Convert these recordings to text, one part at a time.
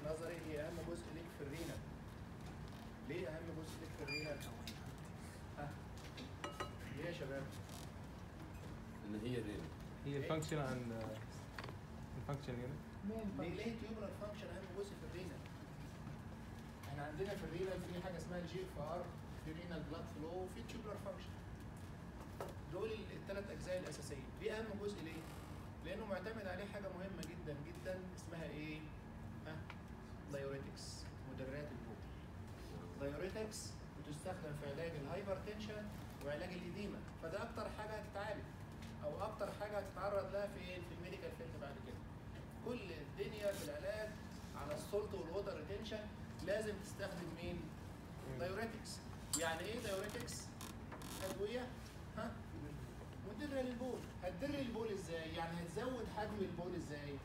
نظري هي اهم جزء ليك في الرينا ليه اهم جزء ليك في الرينا ها ليه يا شباب ان هي رين هي الفانكشن عن الفانكشن هنا ليه ليه تيوبولار فانكشن اهم جزء في الرينا احنا عندنا في الرينا في حاجه اسمها الجي اف ار في رينال بلاد فلو وفي تيوبولار فانكشن دول الثلاث اجزاء الاساسيه دي اهم جزء ليه لانه معتمد عليه حاجه مهمه جدا جدا اسمها ايه ها دايوريتكس مدرات البول دايوريتكس بتستخدم في علاج الهايبرتنشن وعلاج الاديمه فده اكتر حاجه هتتعالج او اكتر حاجه هتتعرض لها في ايه في الميديكال فيلد بعد كده كل الدنيا في العلاج على السولت والووتر ريتنشن لازم تستخدم مين دايوريتكس يعني ايه دايوريتكس ادويه ها مدره للبول هتدر البول ازاي يعني هتزود حجم البول ازاي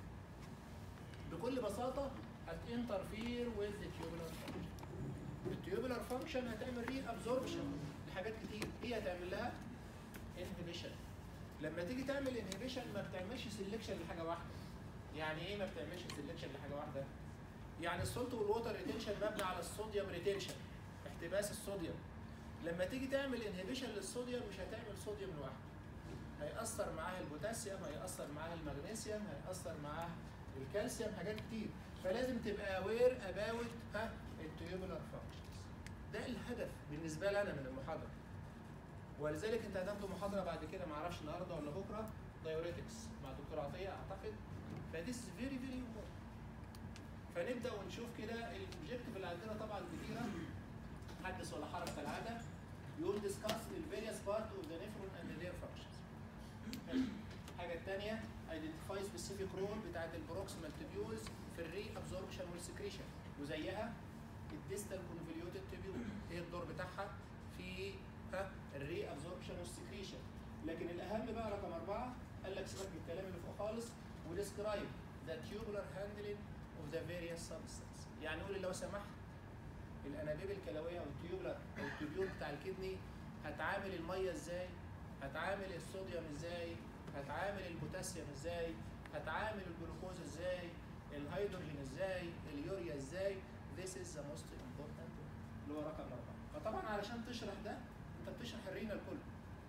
بكل بساطه هتنترفير وذ التيوبولار فانكشن التيوبولار فانكشن هتعمل ري ابزوربشن لحاجات كتير هي هتعمل لها انهبيشن لما تيجي تعمل انهبيشن ما بتعملش سelection لحاجه واحده يعني ايه ما بتعملش سelection لحاجه واحده يعني السولت والووتر ريتنشن مبني على الصوديوم ريتنشن احتباس الصوديوم لما تيجي تعمل انهبيشن للصوديوم مش هتعمل صوديوم لوحده هيأثر معاها البوتاسيوم هيأثر معاها المغنيسيوم هيأثر معاها الكالسيوم حاجات كتير فلازم تبقى اوير اباوت ها التيوبولار فانكشنز ده الهدف بالنسبه لي انا من المحاضره ولذلك انت هتاخدوا محاضره بعد كده ما اعرفش النهارده ولا بكره دايوريتكس مع دكتور عطيه اعتقد فديس فيري فيري امبورتنت فنبدا ونشوف كده الاوبجيكتيف اللي عندنا طبعا كتيره حدث ولا حرج كالعاده يقول ديسكاس الفيريوس بارت اوف ذا نيفرون اند their functions الحاجه الثانيه ايدنتيفاي سبيسيفيك رول بتاعت البروكسيمال تيبيولز في الري ابزوربشن والسكريشن وزيها الديستال كونفوليوتد تيبيول ايه الدور بتاعها في ها الري ابزوربشن والسكريشن لكن الاهم بقى رقم اربعه قال لك سيبك من الكلام اللي فوق خالص وديسكرايب ذا تيوبولار هاندلنج اوف ذا فيريوس سبستانس يعني قول لو سمحت الانابيب الكلويه او التيوبولار او التيوبيول بتاع الكدني هتعامل الميه ازاي هتعامل الصوديوم ازاي هتعامل البوتاسيوم ازاي هتعامل الجلوكوز ازاي الهيدروجين ازاي اليوريا ازاي This is the most important اللي هو رقم أربعة فطبعا علشان تشرح ده أنت بتشرح الرينال كله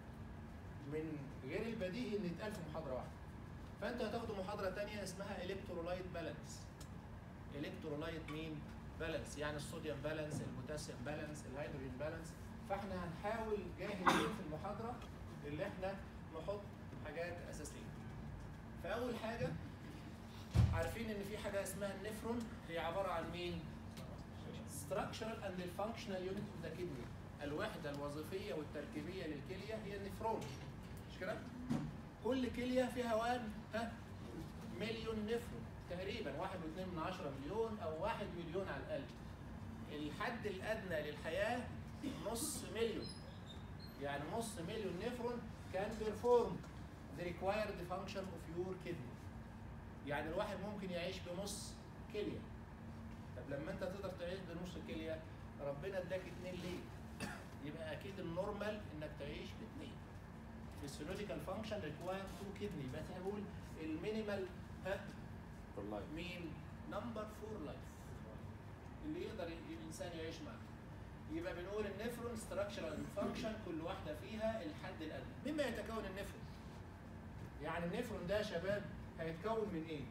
من غير البديهي إن يتقال في محاضرة واحدة فأنت هتاخدوا محاضرة تانية اسمها الكترولايت بالانس الكترولايت مين؟ بالانس يعني الصوديوم بالانس البوتاسيوم بالانس الهيدروجين بالانس فاحنا هنحاول جاهزين في المحاضرة اللي احنا نحط حاجات أساسية فأول حاجة عارفين ان في حاجه اسمها النفرون هي عباره عن مين؟ structural and functional unit of the kidney الوحده الوظيفيه والتركيبيه للكليه هي النفرون مش كده؟ كل كليه فيها وان ها مليون نفرون تقريبا واحد واثنين من عشرة مليون او واحد مليون على الاقل الحد الادنى للحياه نص مليون يعني نص مليون نفرون كان بيرفورم the required function of your kidney يعني الواحد ممكن يعيش بنص كليه طب لما انت تقدر تعيش بنص كليه ربنا اداك اتنين ليه؟ يبقى اكيد النورمال انك تعيش باثنين physiological function require two kidney بس انا بقول المينيمال ها فور لايف مين نمبر فور لايف اللي يقدر ي- الانسان يعيش معاه يبقى بنقول النفرون ستراكشرال فانكشن كل واحده فيها الحد الادنى مما يتكون النفرون يعني النفرون ده يا شباب هيتكون من ايه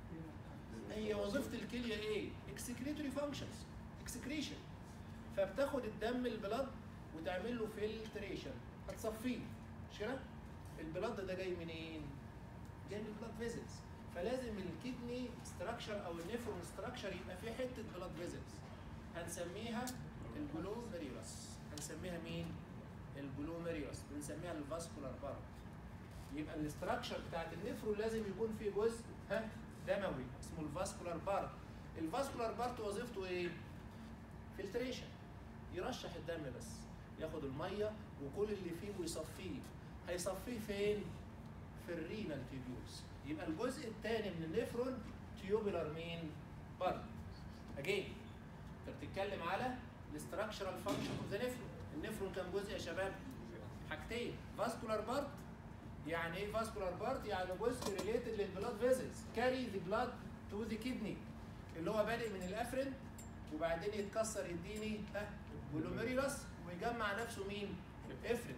هي وظيفه الكليه ايه اكسكريتوري فانكشنز اكسكريشن فبتاخد الدم البلد وتعمل له فلتريشن هتصفيه مش كده البلد ده جاي منين جاي من البلاد فيزلز فلازم الكدني ستراكشر او النفرون ستراكشر يبقى فيه حته بلاد فيزلز هنسميها الجلوميريوس هنسميها مين الجلوميريوس بنسميها الفاسكولار بارت يبقى الاستراكشر بتاعت النفرون لازم يكون فيه جزء ها دموي اسمه الفاسكولار بارت الفاسكولار بارت وظيفته ايه فلتريشن يرشح الدم بس ياخد الميه وكل اللي فيه ويصفيه هيصفيه فين في الرينال تيبيولز يبقى الجزء الثاني من النفرون تيوبولار مين بارت اجين انت بتتكلم على الاستراكشرال فانكشن اوف ذا نفرون النفرون كام جزء يا شباب حاجتين فاسكولار بارت يعني ايه فاسكولار بارت يعني جزء ريليتد للبلاد فيزلز كاري ذا بلاد تو ذا كدني اللي هو بادئ من الافرين وبعدين يتكسر يديني ها جلوميريولاس ويجمع نفسه مين؟ افرين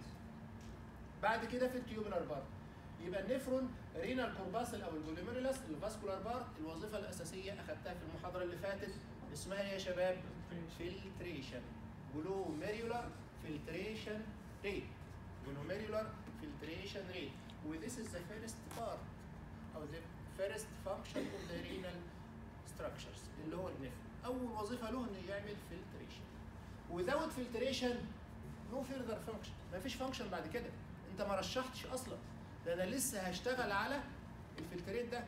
بعد كده في التيوبولار بارت يبقى النفرون رينال كورباسل او الجلوميريولاس الفاسكولار بارت الوظيفه الاساسيه اخدتها في المحاضره اللي فاتت اسمها ايه يا شباب؟ فلتريشن جلوميريولار فلتريشن ريت جلوميريولار فلتريشن ريت و this is the first part او the first function of the renal structures اللي هو النفر اول وظيفه له انه يعمل فلتريشن without filtration no further function مفيش فانكشن بعد كده انت ما رشحتش اصلا ده انا لسه هشتغل على الفلتريت ده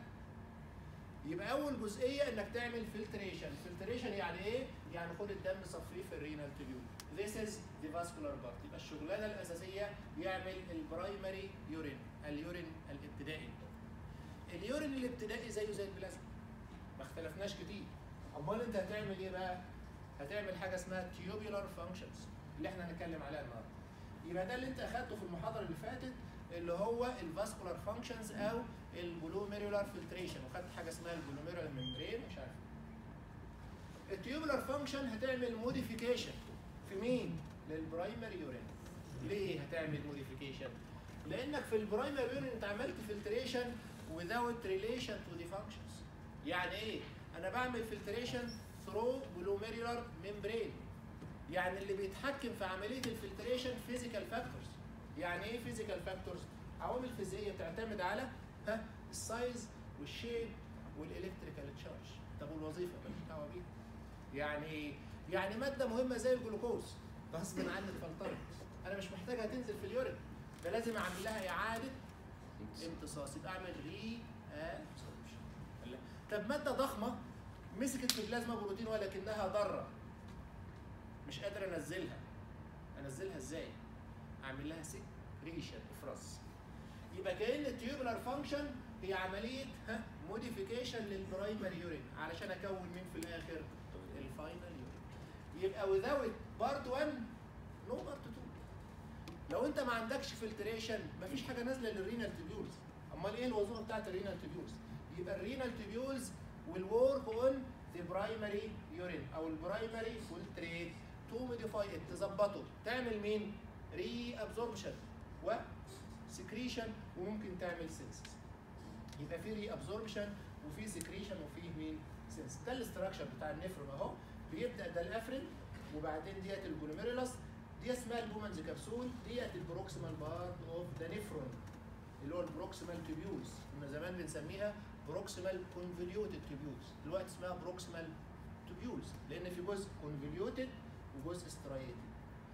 يبقى اول جزئيه انك تعمل فلتريشن فلتريشن يعني ايه يعني خد الدم صفيه في الرينال تيبيول This is the vascular part يبقى الشغلانه الاساسيه يعمل البرايمري يورين اليورين الابتدائي اليورين الابتدائي زيه زي البلازما ما اختلفناش كتير امال انت هتعمل ايه بقى هتعمل حاجه اسمها تيوبولار فانكشنز اللي احنا هنتكلم عليها النهارده يبقى ده اللي انت اخدته في المحاضره اللي فاتت اللي هو الفاسكولار فانكشنز او الجلوميرولار فلتريشن وخدت حاجه اسمها الجلوميرولار ممبرين مش عارف التيوبولار فانكشن هتعمل موديفيكيشن في مين؟ للبرايمري يورين ليه هتعمل موديفيكيشن؟ لانك في البرايمري يورين انت عملت فلتريشن without relation to the functions يعني ايه؟ انا بعمل فلتريشن ثرو جلوميرولار ممبرين يعني اللي بيتحكم في عمليه الفلتريشن فيزيكال فاكتورز يعني ايه فيزيكال فاكتورز عوامل فيزيائيه بتعتمد على ها السايز والشيب والالكتريكال تشارج طب والوظيفه ماليش دعوه بيها يعني ايه يعني ماده مهمه زي الجلوكوز غصب عني اتفلترت انا مش محتاجها تنزل في اليورين ده لازم اعمل لها اعاده امتصاص يبقى اعمل ري ابسوربشن طب ماده ضخمه مسكت في بلازما بروتين ولكنها ضاره مش قادر انزلها انزلها ازاي اعمل لها سكريشن افراز يبقى كان التيوبولار فانكشن هي عمليه ها موديفيكيشن للبرايمري يورين علشان اكون مين في الاخر الفاينل يورين يبقى without بارت 1 نو بارت 2 لو انت ما عندكش فلتريشن مفيش حاجه نازله للرينال تيبيولز امال ايه الوظيفه بتاعت الرينال تيبيولز يبقى الرينال تيبيولز will work on the primary urine او البرايمري filtrate to modify it تظبطه تعمل مين؟ ري ابزوربشن و سكريشن وممكن تعمل سينسس يبقى في ري ابزوربشن وفي سكريشن وفي مين؟ سينسس ده الاستراكشر بتاع النفرون اهو بيبدا ده الافرين وبعدين ديت الجلوميرولس دي اسمها البومنز كبسول ديت البروكسيمال بارت اوف ذا نفرون اللي هو البروكسيمال تيبيولز كنا زمان بنسميها بروكسيمال كونفوليوتد تيبيولز دلوقتي اسمها بروكسيمال تيبيولز لان في جزء كونفوليوتد وجزء سترايتد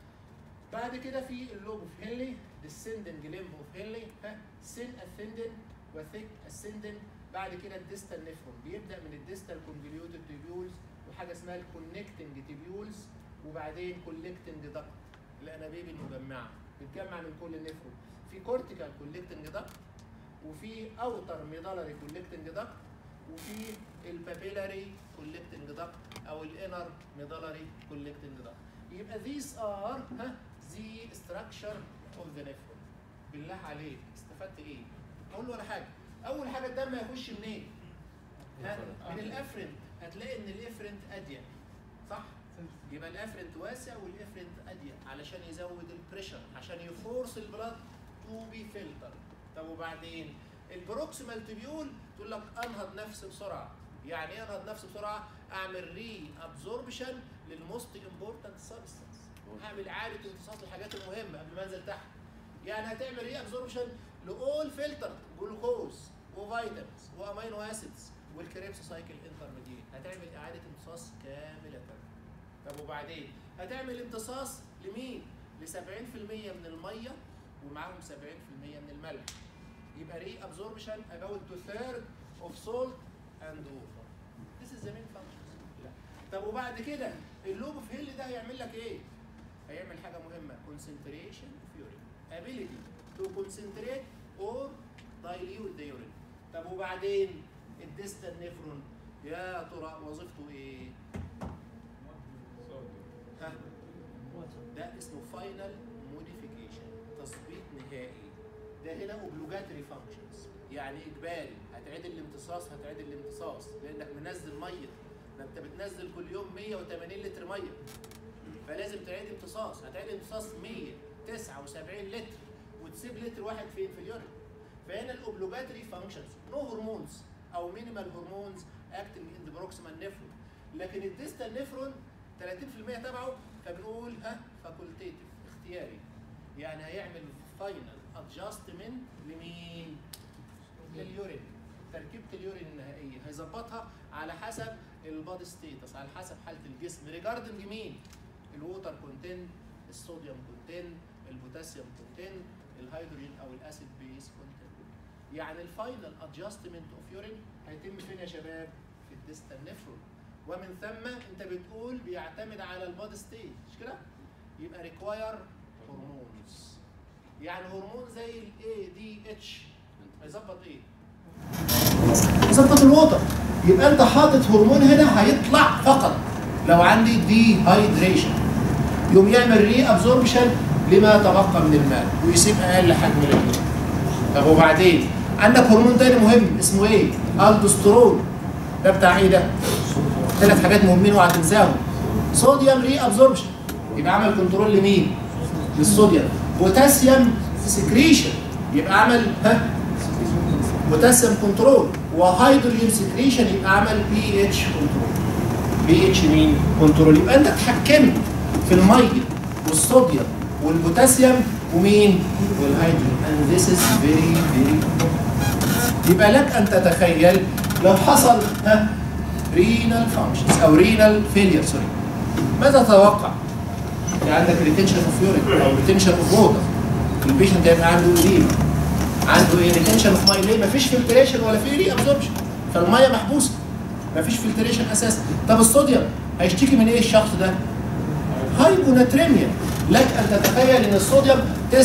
بعد كده في اللوب اوف هنلي descending limb اوف هنلي ها سن ascending وثيك ascending بعد كده الديستال نفرون بيبدا من الديستال كونفوليوتد تيبيولز وحاجه اسمها الكونكتنج تيبيولز وبعدين كولكتنج دكت الانابيب المجمعه بتجمع من كل نفرون في كورتيكال كولكتنج دكت وفي اوتر ميدالري كولكتنج دكت وفي البابيلاري كولكتنج دكت او الانر ميدالري كولكتنج دكت يبقى these are ها the structure of the nephron بالله عليك استفدت ايه؟ اقول له ولا حاجه اول حاجه الدم هيخش منين؟ ها؟ من الافرنت هتلاقي ان الافرنت اضيق صح؟ يبقى الافرنت واسع والافرنت اضيق علشان يزود البريشر عشان يفورس البلاد تو بي فلتر طب وبعدين البروكسيمال تبيول تقول لك انهض نفسي بسرعه يعني ايه انهض نفسي بسرعه اعمل ري ابزوربشن للموست امبورتنت سبستنس اعمل اعاده امتصاص الحاجات المهمه قبل ما انزل تحت يعني هتعمل ري ابزوربشن لاول فلتر جلوكوز وفيتامينز وامينو اسيدز والكريبس سايكل انترميديت هتعمل اعاده امتصاص كامله طب وبعدين هتعمل امتصاص لمين؟ ل 70% من الميه ومعاهم 70% من الملح يبقى ري absorption about two third of salt and water this is the main function لا طب وبعد كده اللوب اوف هيل ده هيعمل لك ايه؟ هيعمل حاجه مهمه concentration of urine ability to concentrate or dilute the urine طب وبعدين الديستال نيفرون يا ترى وظيفته ايه؟ ها؟ ده اسمه فاينل موديفيكيشن تظبيط نهائي ده هنا اوبلوجاتري فانكشنز يعني اجباري هتعيد الامتصاص هتعيد الامتصاص لانك منزل ميه ده انت بتنزل كل يوم 180 لتر ميه فلازم تعيد امتصاص هتعيد امتصاص 179 لتر وتسيب لتر واحد فين في اليورين فهنا الاوبلوجاتري فانكشنز نو هرمونز او مينيمال هرمونز اكتنج ان ذا بروكسيمال نيفرون لكن الديستال نيفرون 30% تبعه فبنقول ها فاكولتيتيف اختياري يعني هيعمل فاينل ادجستمنت لمين؟ لليورين تركيبه اليورين النهائيه هيظبطها على حسب البادي ستيتس على حسب حاله الجسم ريجاردنج مين؟ الووتر كونتنت الصوديوم كونتنت البوتاسيوم كونتنت الهيدروجين او الاسيد بيس كونتنت يعني الفاينل ادجستمنت اوف يورين هيتم فين يا شباب؟ في الديستال نيفرون ومن ثم انت بتقول بيعتمد على البادي ستيت مش كده؟ يبقى ريكواير هرمونز يعني هرمون زي الاي دي اتش هيظبط ايه؟ يظبط الوتر يبقى انت حاطط هرمون هنا هيطلع فقط لو عندي دي هايدريشن يقوم يعمل ري ابزوربشن لما تبقى من الماء ويسيب اقل حجم للماء طب وبعدين عندك هرمون تاني مهم اسمه ايه؟ الدوسترون ده بتاع ايه ده؟ ثلاث حاجات مهمين وهتنساهم صوديوم ري ابزوربشن يبقى عمل كنترول لمين؟ للصوديوم بوتاسيوم سكريشن يبقى عمل ها بوتاسيوم كنترول وهيدروجين سكريشن يبقى عمل بي اتش كنترول بي اتش مين؟ كنترول يبقى انت اتحكمت في الميه والصوديوم والبوتاسيوم ومين؟ والهيدروجين and this is very very important. يبقى لك ان تتخيل لو حصل ها رينال فانكشنز او رينال فيلير سوري ماذا تتوقع؟ يعني عندك ريتنشن اوف يورين او ريتنشن اوف ووتر البيشنت هيبقى عنده ريم عنده ايه ريتنشن اوف ماي ليه؟ مفيش فلتريشن ولا في ري ابزوربشن فالميه محبوسه مفيش فلتريشن اساسا طب الصوديوم هيشتكي من ايه الشخص ده؟ هايبوناتريميا لك ان تتخيل ان الصوديوم 99%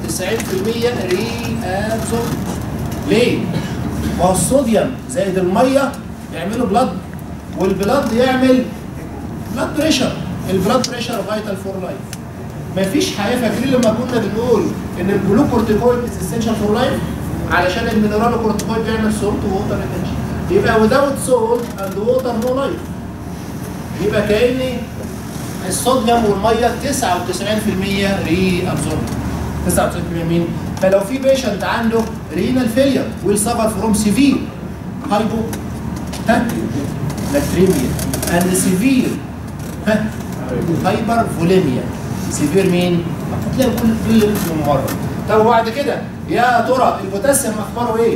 ري ابزورب ليه؟ ما هو الصوديوم زائد الميه يعملوا بلاد والبلاد يعمل بلاد بريشر البلاد بريشر فايتال فور لايف مفيش حياه فاكرين لما كنا بنقول ان الجلوكورتيكويد از اسينشال فور لايف علشان المينرال كورتيكويد بيعمل سولت ووتر ريتنشن يبقى without salt and water no life يبقى كاني الصوديوم والميه 99% ري ابزورب 99% مين؟ فلو في بيشنت عنده رينال فيلير ويل سفر فروم سيفير هايبو ها ناتريميا اند سيفير ها هايبر فوليميا سيفير مين؟ هتلاقي كل كل من مره طب وبعد كده يا ترى البوتاسيوم اخباره ايه؟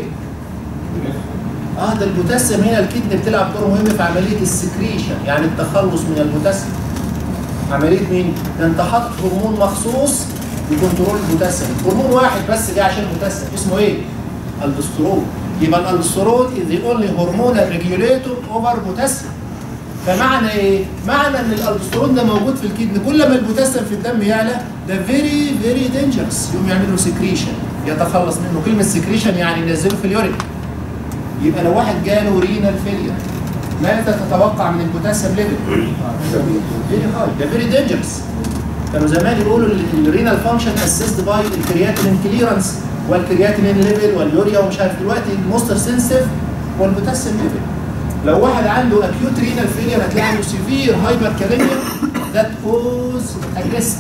اه ده البوتاسيوم هنا الكدن بتلعب دور مهم في عمليه السكريشن يعني التخلص من البوتاسيوم عمليه مين؟ ده انت حاطط هرمون مخصوص لكنترول البوتاسيوم هرمون واحد بس جه عشان البوتاسيوم اسمه ايه؟ الدسترون يبقى الالدسترون از ذا اونلي هرمونال ريجوليتور اوفر بوتاسيوم فمعنى ايه؟ معنى ان الالدسترون ده موجود في الكدن كل ما البوتاسيوم في الدم يعلى ده فيري فيري دينجرس يقوم يعمل له سكريشن يتخلص منه كلمه سكريشن يعني ينزله في اليورين يبقى لو واحد جاله رينال فيلير ماذا تتوقع من البوتاسيوم ليفل؟ فيري هاي ده فيري دينجرس كانوا زمان يقولوا الرينال فانكشن اسيست باي الكرياتين كليرنس والكرياتين ليفل واليوريا ومش عارف دلوقتي الموستر سنسيف والبوتاسيوم ليفل لو واحد عنده اكيوت رينال فيلير هتلاقي عنده سيفير هايبر كاليميا ذات كوز اجريسيف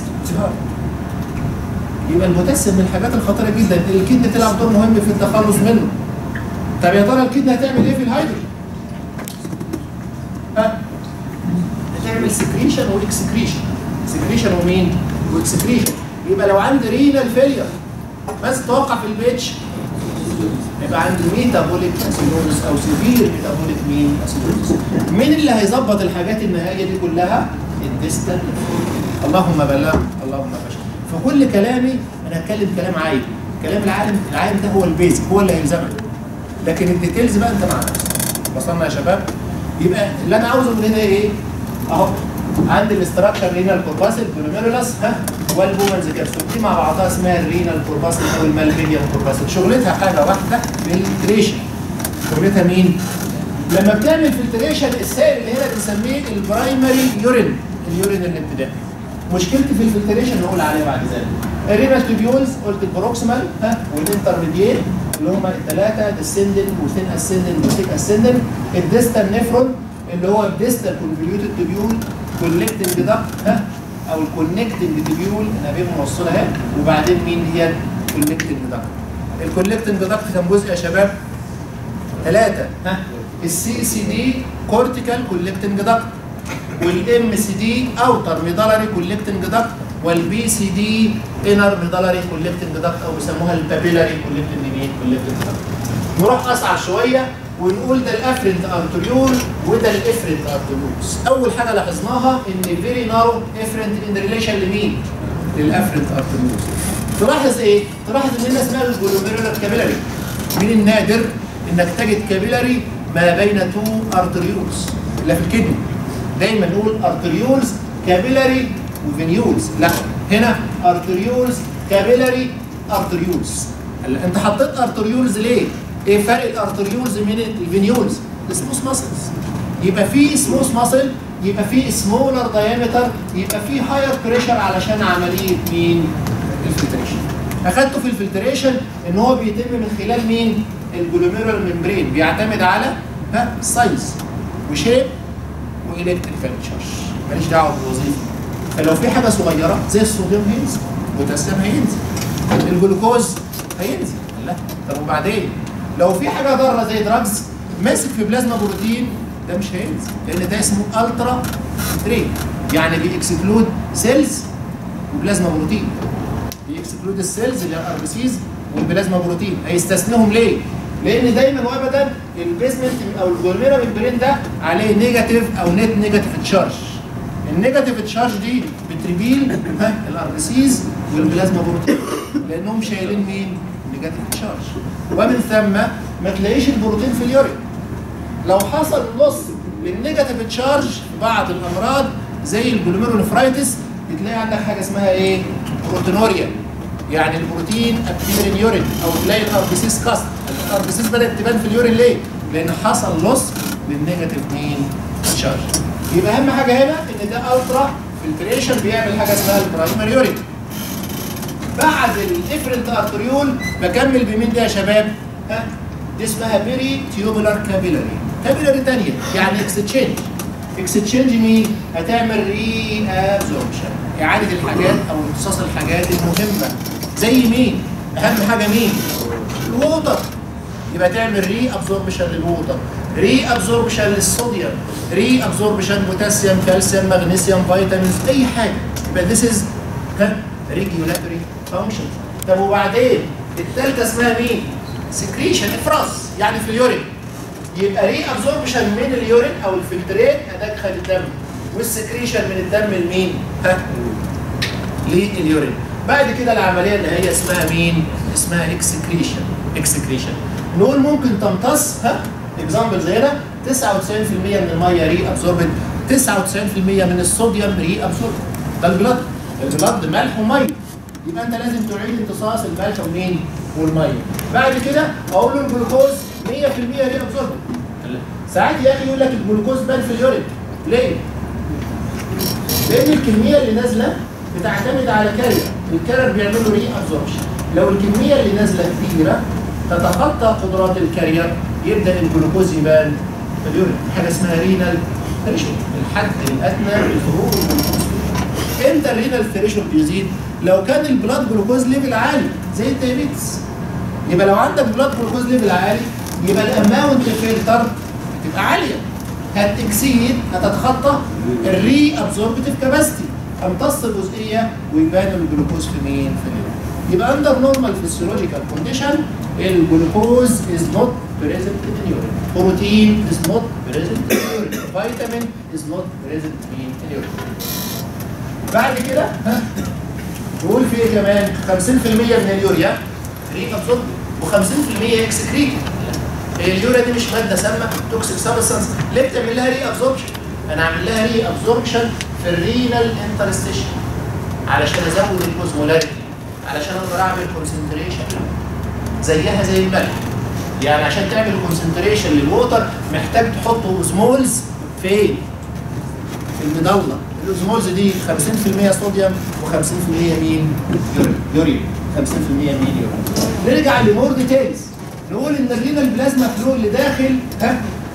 يبقى البوتاسيوم من الحاجات الخطيره جدا الكدنه تلعب دور مهم في التخلص منه طب يا ترى الكدنه هتعمل ايه في الهيدروجين؟ ها؟ هتعمل سكريشن واكسكريشن سكريشن ومين؟ واكسكريشن يبقى لو عندي رينال فيلير بس توقع في البيتش يبقى عندي ميتابوليك اسيدوزس او سيفير ميتابوليك مين؟ اسيدوزس مين اللي هيظبط الحاجات النهائيه دي كلها؟ الديستال اللهم بلغ اللهم فشل فكل كلامي انا هتكلم كلام عايم كلام العالم العالم ده هو البيزك هو اللي هيلزمك لكن الديتيلز بقى انت مع نفسك وصلنا يا شباب يبقى اللي انا عاوزه من هنا ايه اهو عندي الاستراكشر رينال كورباسل جلوميرولس ها والبومنز كبسول دي مع بعضها اسمها الرينال كورباسل او المالبيديان كورباسل شغلتها حاجه واحده فلتريشن شغلتها مين؟ لما بتعمل فلتريشن السائل اللي هنا بنسميه البرايمري يورين اليورين الابتدائي مشكلتي في الفلتريشن نقول عليها بعد ذلك الرينال تيبيولز قلت البروكسيمال ها والانترميديت اللي هم الثلاثه ديسندنت وثين اسندنت وثيك اسندنت الديستال نيفرون اللي هو الديستال كونفوليوتد تبيول كولكتنج داكت ها او الكونكتنج تبيول انا بيه موصله اهي وبعدين مين هي الكولكتنج داكت الكولكتنج داكت كام جزء يا شباب؟ ثلاثة ها السي سي دي كورتيكال كولكتنج داكت والام سي دي اوتر ميدالري كولكتنج داكت والبي سي دي انر ميدالري كولكتنج داكت او بيسموها البابيلاري كولكتنج مين كولكتنج داكت نروح اصعب شويه ونقول ده الافرنت ارتريول وده الافرنت ارتريولز اول حاجه لاحظناها ان فيري نارو افرنت ان ريليشن لمين للافرنت ارتريولز تلاحظ ايه تلاحظ ان هنا اسمها الجلوميرولار كابيلاري من النادر انك تجد كابيلاري ما بين تو ارتريولز لا في الكدني دايما نقول ارتريولز كابيلاري وفينيولز لا هنا ارتريولز كابيلاري ارتريولز هلا انت حطيت ارتريولز ليه؟ ايه فرق الارتريولز من الفينيولز؟ السموث ماسلز يبقى في سموث ماسل يبقى في سمولر دايمتر يبقى في هاير بريشر علشان عمليه مين؟ الفلتريشن اخدته في الفلتريشن ان هو بيتم من خلال مين؟ الجلوميرال ممبرين بيعتمد على ها سايز وشيب والكتريكال تشارج ماليش دعوه بالوظيفه فلو في حاجه صغيره زي الصوديوم هينزل البوتاسيوم هينزل الجلوكوز هينزل لا طب وبعدين لو في حاجه ضاره زي دراجز ماسك في بلازما بروتين ده مش هينزل لان ده اسمه الترا تري يعني بيكسكلود سيلز وبلازما بروتين بيكسكلود السيلز اللي هي الار بي سيز والبلازما بروتين هيستثنيهم ليه؟ لان دايما وابدا البيزمنت او الجولميرا ممبرين ده عليه نيجاتيف او نت نيجاتيف تشارج النيجاتيف تشارج دي بتريبيل الار بي سيز والبلازما بروتين لانهم شايلين مين؟ نيجاتيف تشارج ومن ثم ما تلاقيش البروتين في اليورين لو حصل نص للنيجاتيف تشارج في بعض الامراض زي الجلوميرونفرايتس بتلاقي عندك حاجه اسمها ايه؟ بروتينوريا يعني البروتين ابتير ان يورين او تلاقي الار بي سيس كاست الار بي سيس بدات تبان في اليورين ليه؟ لان حصل لص للنيجاتيف مين؟ تشارج يبقى اهم حاجه هنا ان ده الترا فلتريشن بيعمل حاجه اسمها البرايمري يورين بعد الافرنت ارتريول بكمل بمين دي يا شباب؟ ها؟ دي اسمها بيري تيوبولار كابيلاري كابيلاري ثانيه يعني اكستشينج اكستشينج مين؟ هتعمل ري ابزوربشن اعاده الحاجات او امتصاص الحاجات المهمه زي مين؟ اهم حاجه مين؟ الووتر يبقى تعمل ري ابزوربشن للووتر ري ابزوربشن للصوديوم ري ابزوربشن بوتاسيوم كالسيوم مغنيسيوم فيتامينز اي حاجه يبقى ذيس از ريجيولاتوري فانكشن طب وبعدين الثالثه اسمها مين؟ سكريشن افراز يعني في اليورين يبقى ري ابزوربشن من اليورين او الفلترين ادخل الدم والسكريشن من الدم لمين؟ ها؟ لليورين بعد كده العمليه اللي هي اسمها مين؟ اسمها اكسكريشن اكسكريشن نقول ممكن تمتص ها اكزامبل زي ده 99% من الميه ري ابزوربد 99% من الصوديوم ري ابزوربد ده البلد البلد ملح وميه يبقى انت لازم تعيد امتصاص الملح ومين؟ والميه بعد كده اقول له الجلوكوز 100% ري ابزوربد ساعات يا اخي يقول لك الجلوكوز بان في اليورين ليه؟ لان الكميه اللي نازله بتعتمد على كارير الكارير بيعمل له ري ابزوربشن لو الكميه اللي نازله كبيره تتخطى قدرات الكارير يبدا الجلوكوز يبان في اليورين حاجه اسمها رينال ثريشولد الحد الادنى لظهور الجلوكوز امتى الرينال ثريشولد بيزيد؟ لو كان البلاد جلوكوز ليفل عالي زي الدايابيتس يبقى لو عندك بلاد جلوكوز ليفل عالي يبقى الاماونت فلتر بتبقى عاليه هتكسيد هتتخطى الري ابزوربتيف كاباسيتي امتص الجزئيه ويبان الجلوكوز في مين؟ في اليورين يبقى اندر نورمال فيسيولوجيكال كونديشن الجلوكوز از نوت بريزنت ان يورين بروتين از نوت بريزنت ان يورين فيتامين از نوت بريزنت ان يورين بعد كده ها نقول في ايه كمان 50% من اليوريا ري ابزورب و50% اكسكريت هي اليوريا دي مش ماده سامه توكسيك سبستانس ليه بتعمل لها ري ابزوربشن؟ انا اعمل لها ري ابزوربشن في الرينال انترستيشن علشان ازود الكوزمولاريتي علشان اقدر اعمل كونسنتريشن زيها زي الملح يعني عشان تعمل كونسنتريشن للووتر محتاج تحط اوزمولز فين؟ في المضله الاوزمولز دي 50% صوديوم و50% مين؟ يورين يورين 50% مين يورين نرجع لمور ديتيلز نقول ان الرينال بلازما فلو اللي داخل ها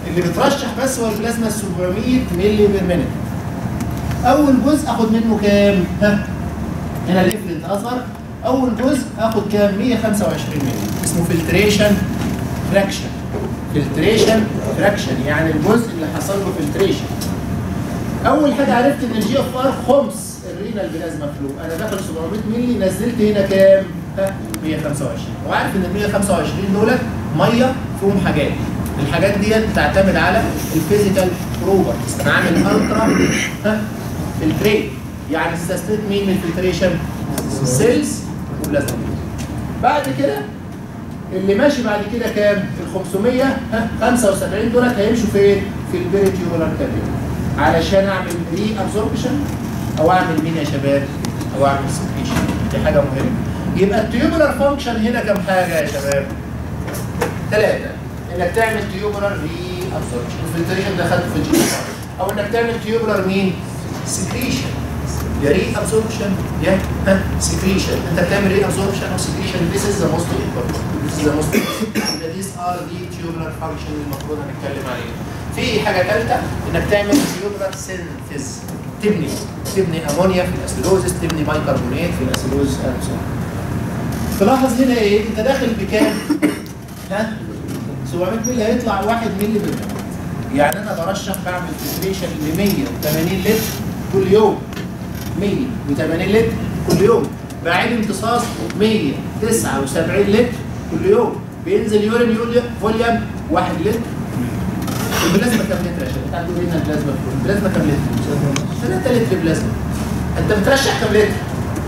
اللي بترشح بس هو البلازما 700 مللي بير مينيت اول جزء اخد منه كام ها هنا الافلنت اصغر اول جزء اخد كام 125 مللي اسمه فلتريشن فراكشن فلتريشن فراكشن يعني الجزء اللي حصل له فلتريشن اول حاجه عرفت ان الجي اف ار خمس الرينال بلازما فلو انا داخل 700 مللي نزلت هنا كام ها 125 وعارف ان ال 125 دولت ميه فيهم حاجات الحاجات ديت بتعتمد على الفيزيكال بروبرتيز انا عامل الترا ها فلتريت يعني استثنيت مين من الفلتريشن سيلز وبلازما بعد كده اللي ماشي بعد كده كام؟ ال 500 ها 75 دولت هيمشوا فين؟ في البيريتيولار كابيل علشان اعمل ري ابزوربشن او اعمل مين يا شباب؟ او اعمل سكريشن دي حاجه مهمه يبقى التيوبولار فانكشن هنا كام حاجه يا شباب؟ ثلاثه انك تعمل تيوبولار ري ابزوربشن الفلتريشن ده خدته في الجي او انك تعمل تيوبولار مين؟ سكريشن يا ري ابزوربشن يا ها سكريشن انت بتعمل ري ابزوربشن او سكريشن this is the most important this is the most important these are the tubular function المفروض هنتكلم عليها في حاجه ثالثه انك تعمل tubular synthesis تبني تبني امونيا في الاسيلوزس تبني بايكربونات في الاسيلوزس and so on. تلاحظ هنا ايه انت داخل بكام؟ ها 700 مللي هيطلع 1 مللي بالمية يعني انا برشح بعمل فلتريشن ل 180 لتر كل يوم 180 لتر كل يوم بعيد امتصاص 179 لتر كل يوم بينزل يورين يورين فوليوم 1 لتر البلازما كام لتر يا شباب؟ انت عندكم هنا البلازما البلازما كام لتر؟ 3 لتر بلازما انت بترشح كام لتر؟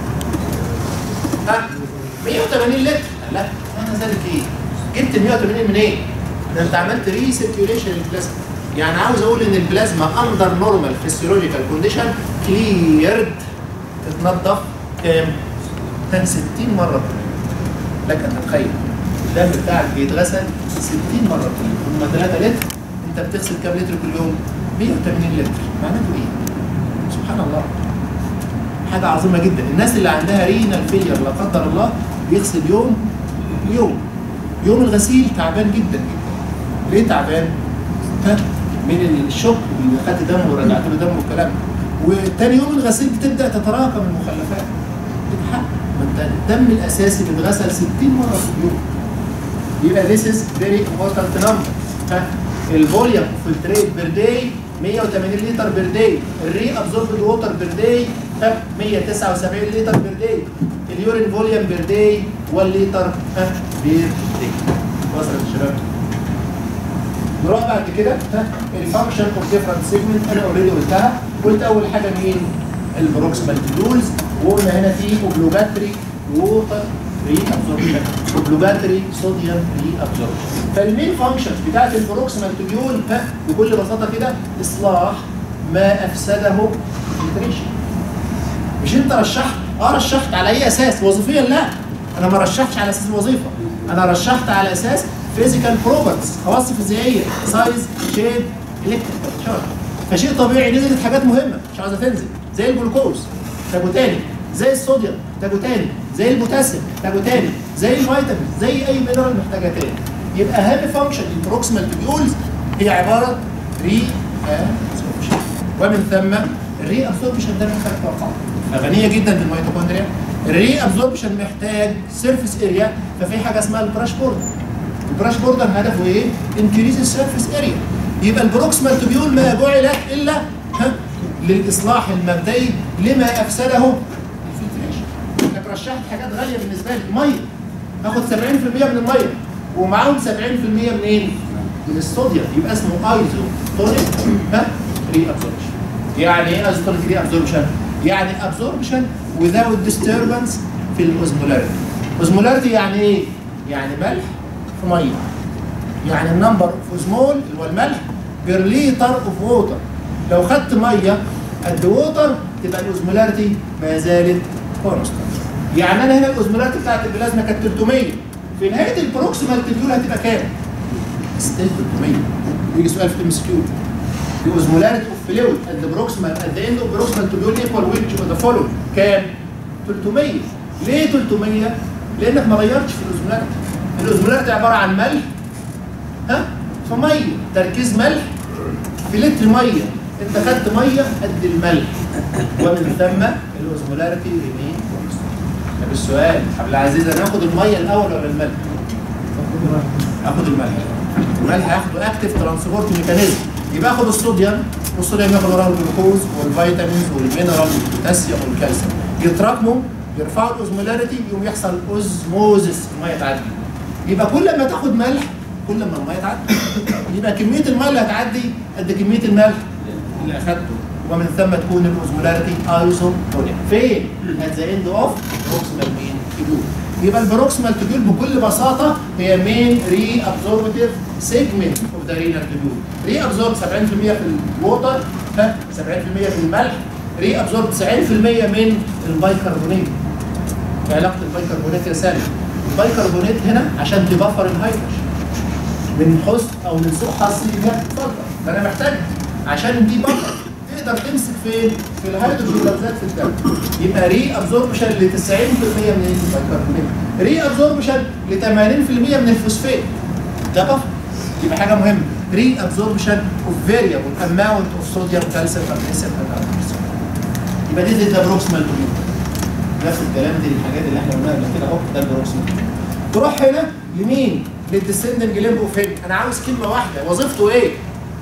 ها 180 لتر لا انا زادت ايه؟ جبت ال 180 منين؟ إيه؟ ده انت عملت ري سيركيوليشن للبلازما يعني عاوز اقول ان البلازما اندر نورمال فيسيولوجيكال كونديشن كليرد تتنضف كام؟ كان 60 مره كل يوم لك ان تتخيل الدم بتاعك بيتغسل 60 مره كل يوم هم 3 لتر انت بتغسل كام لتر كل يوم؟ 180 لتر معناته ايه؟ سبحان الله حاجه عظيمه جدا الناس اللي عندها رينال فيلير لا قدر الله بيغسل يوم ويوم يوم الغسيل تعبان جدا جدا ليه تعبان؟ ها من الشوك اللي خدت دم ورجعت له دم والكلام ده وتاني يوم الغسيل بتبدا تتراكم المخلفات بتحقق ما انت الدم الاساسي بيتغسل 60 مره في اليوم يبقى this is very important number ها الفوليوم فلتريت بير داي 180 لتر بير داي الري ابزوربد ووتر بير داي ها 179 لتر بير داي اليورين فوليوم بير داي 1 لتر ها بير داي وصلت يا شباب نروح بعد كده ها الفانكشن اوف ديفرنت سيجمنت انا اوريدي قلتها قلت اول حاجه مين البروكسيمال تيولز وقلنا هنا في اوبلوجاتري ووتر ري ابزوربشن اوبلوجاتري صوديوم ري ابزوربشن فالمين فانكشن بتاعت البروكسيمال تيول ها بكل بساطه كده اصلاح ما افسده الفلتريشن مش انت رشحت اه رشحت على اي اساس وظيفيا لا انا ما رشحتش على اساس الوظيفه انا رشحت على اساس فيزيكال بروبرتيز خواص فيزيائيه سايز شيب الكتريكال شارج فشيء طبيعي نزلت حاجات مهمه مش عاوزه تنزل زي الجلوكوز تاجو تاني زي الصوديوم تاجو تاني زي البوتاسيوم تاجو تاني زي الفيتامين زي اي مينرال محتاجها تاني يبقى اهم فانكشن البروكسيمال تيبيولز هي عباره ري ابسوربشن ومن ثم الري ابسوربشن ده محتاج طاقه غنيه جدا بالميتوكوندريا الري ابسوربشن محتاج سيرفيس اريا ففي حاجه اسمها البراش بوردر البراش بوردر هدفه ايه؟ انكريز السيرفيس اريا يبقى البروكسيمال تبيول ما جعلت الا ها للاصلاح المبدئي لما افسده الفلتريشن انك رشحت حاجات غاليه بالنسبه لي ميه اخد 70% من الميه ومعاهم 70% منين؟ من الصوديوم يبقى اسمه ايزو تونيك ها ري ابسوربشن يعني ايه ايزو تونيك ري ابسوربشن؟ يعني ابسوربشن without disturbance في الاوزمولاريتي اوزمولاريتي يعني ايه؟ يعني ملح في ميه يعني النمبر اوف اوزمول اللي هو الملح بير ليتر اوف ووتر لو خدت ميه قد ووتر تبقى الاوزمولاريتي ما زالت كونستانت يعني انا هنا الاوزمولاريتي بتاعت البلازما كانت 300 في نهايه البروكسيمال تبيول هتبقى كام؟ ستيل 300 يجي سؤال في ام اس كيو The osmolarity of fluid at the proximal at the end of proximal tubule equal which of the following كام؟ 300 ليه 300؟ لانك ما غيرتش في الاوزمولاريتي الاوزمولاريتي عباره عن ملح ها في ميه تركيز ملح في لتر ميه انت خدت ميه قد الملح ومن ثم الاوزمولاريتي ريمين طب السؤال عبد العزيز انا اخد الميه الاول ولا الملح؟ اخد الملح الملح هياخده اكتف ترانسبورت ميكانيزم يبقى اخد الصوديوم والصوديوم ياخد وراه الجلوكوز والفيتامينز والمينرال والبوتاسيوم والكالسيوم يتراكموا يرفعوا الاوزمولاريتي يقوم يحصل اوزموزس الميه تعدي يبقى كل ما تاخد ملح كل ما الميه تعدي يبقى كميه الميه اللي هتعدي قد كميه الملح اللي اخدته ومن ثم تكون الاوزمولاريتي ايزوتونيك فين؟ at the end of proximal mean tubule يبقى البروكسيمال تبيول بكل بساطه هي مين ري ابزوربتيف سيجمنت اوف ذا رينال تبيول ري ابزورب 70% في الووتر ها 70% في الملح ري ابزورب 90% من البيكربونات ايه علاقه البيكربونات يا سالم البيكربونات هنا عشان تبفر الهيدروجين من حسن او من سوء حظ انها تتفلتر فانا محتاج عشان دي بفر تقدر تمسك فين؟ في الهيدروجين لو زاد في الدم يبقى ري ابزوربشن ل 90% من البيكربونات ري ابزوربشن ل 80% من الفوسفات ده بفر يبقى حاجه مهمه ري ابزوربشن اوف فاريبل اماونت اوف صوديوم كالسيوم مغنيسيوم يبقى دي ده بروكسيمال نفس الكلام دي الحاجات اللي احنا قلناها قبل كده اهو ده البروكسيمال تروح هنا لمين؟ للديسندنج ليمبو فين؟ انا عاوز كلمه واحده وظيفته ايه؟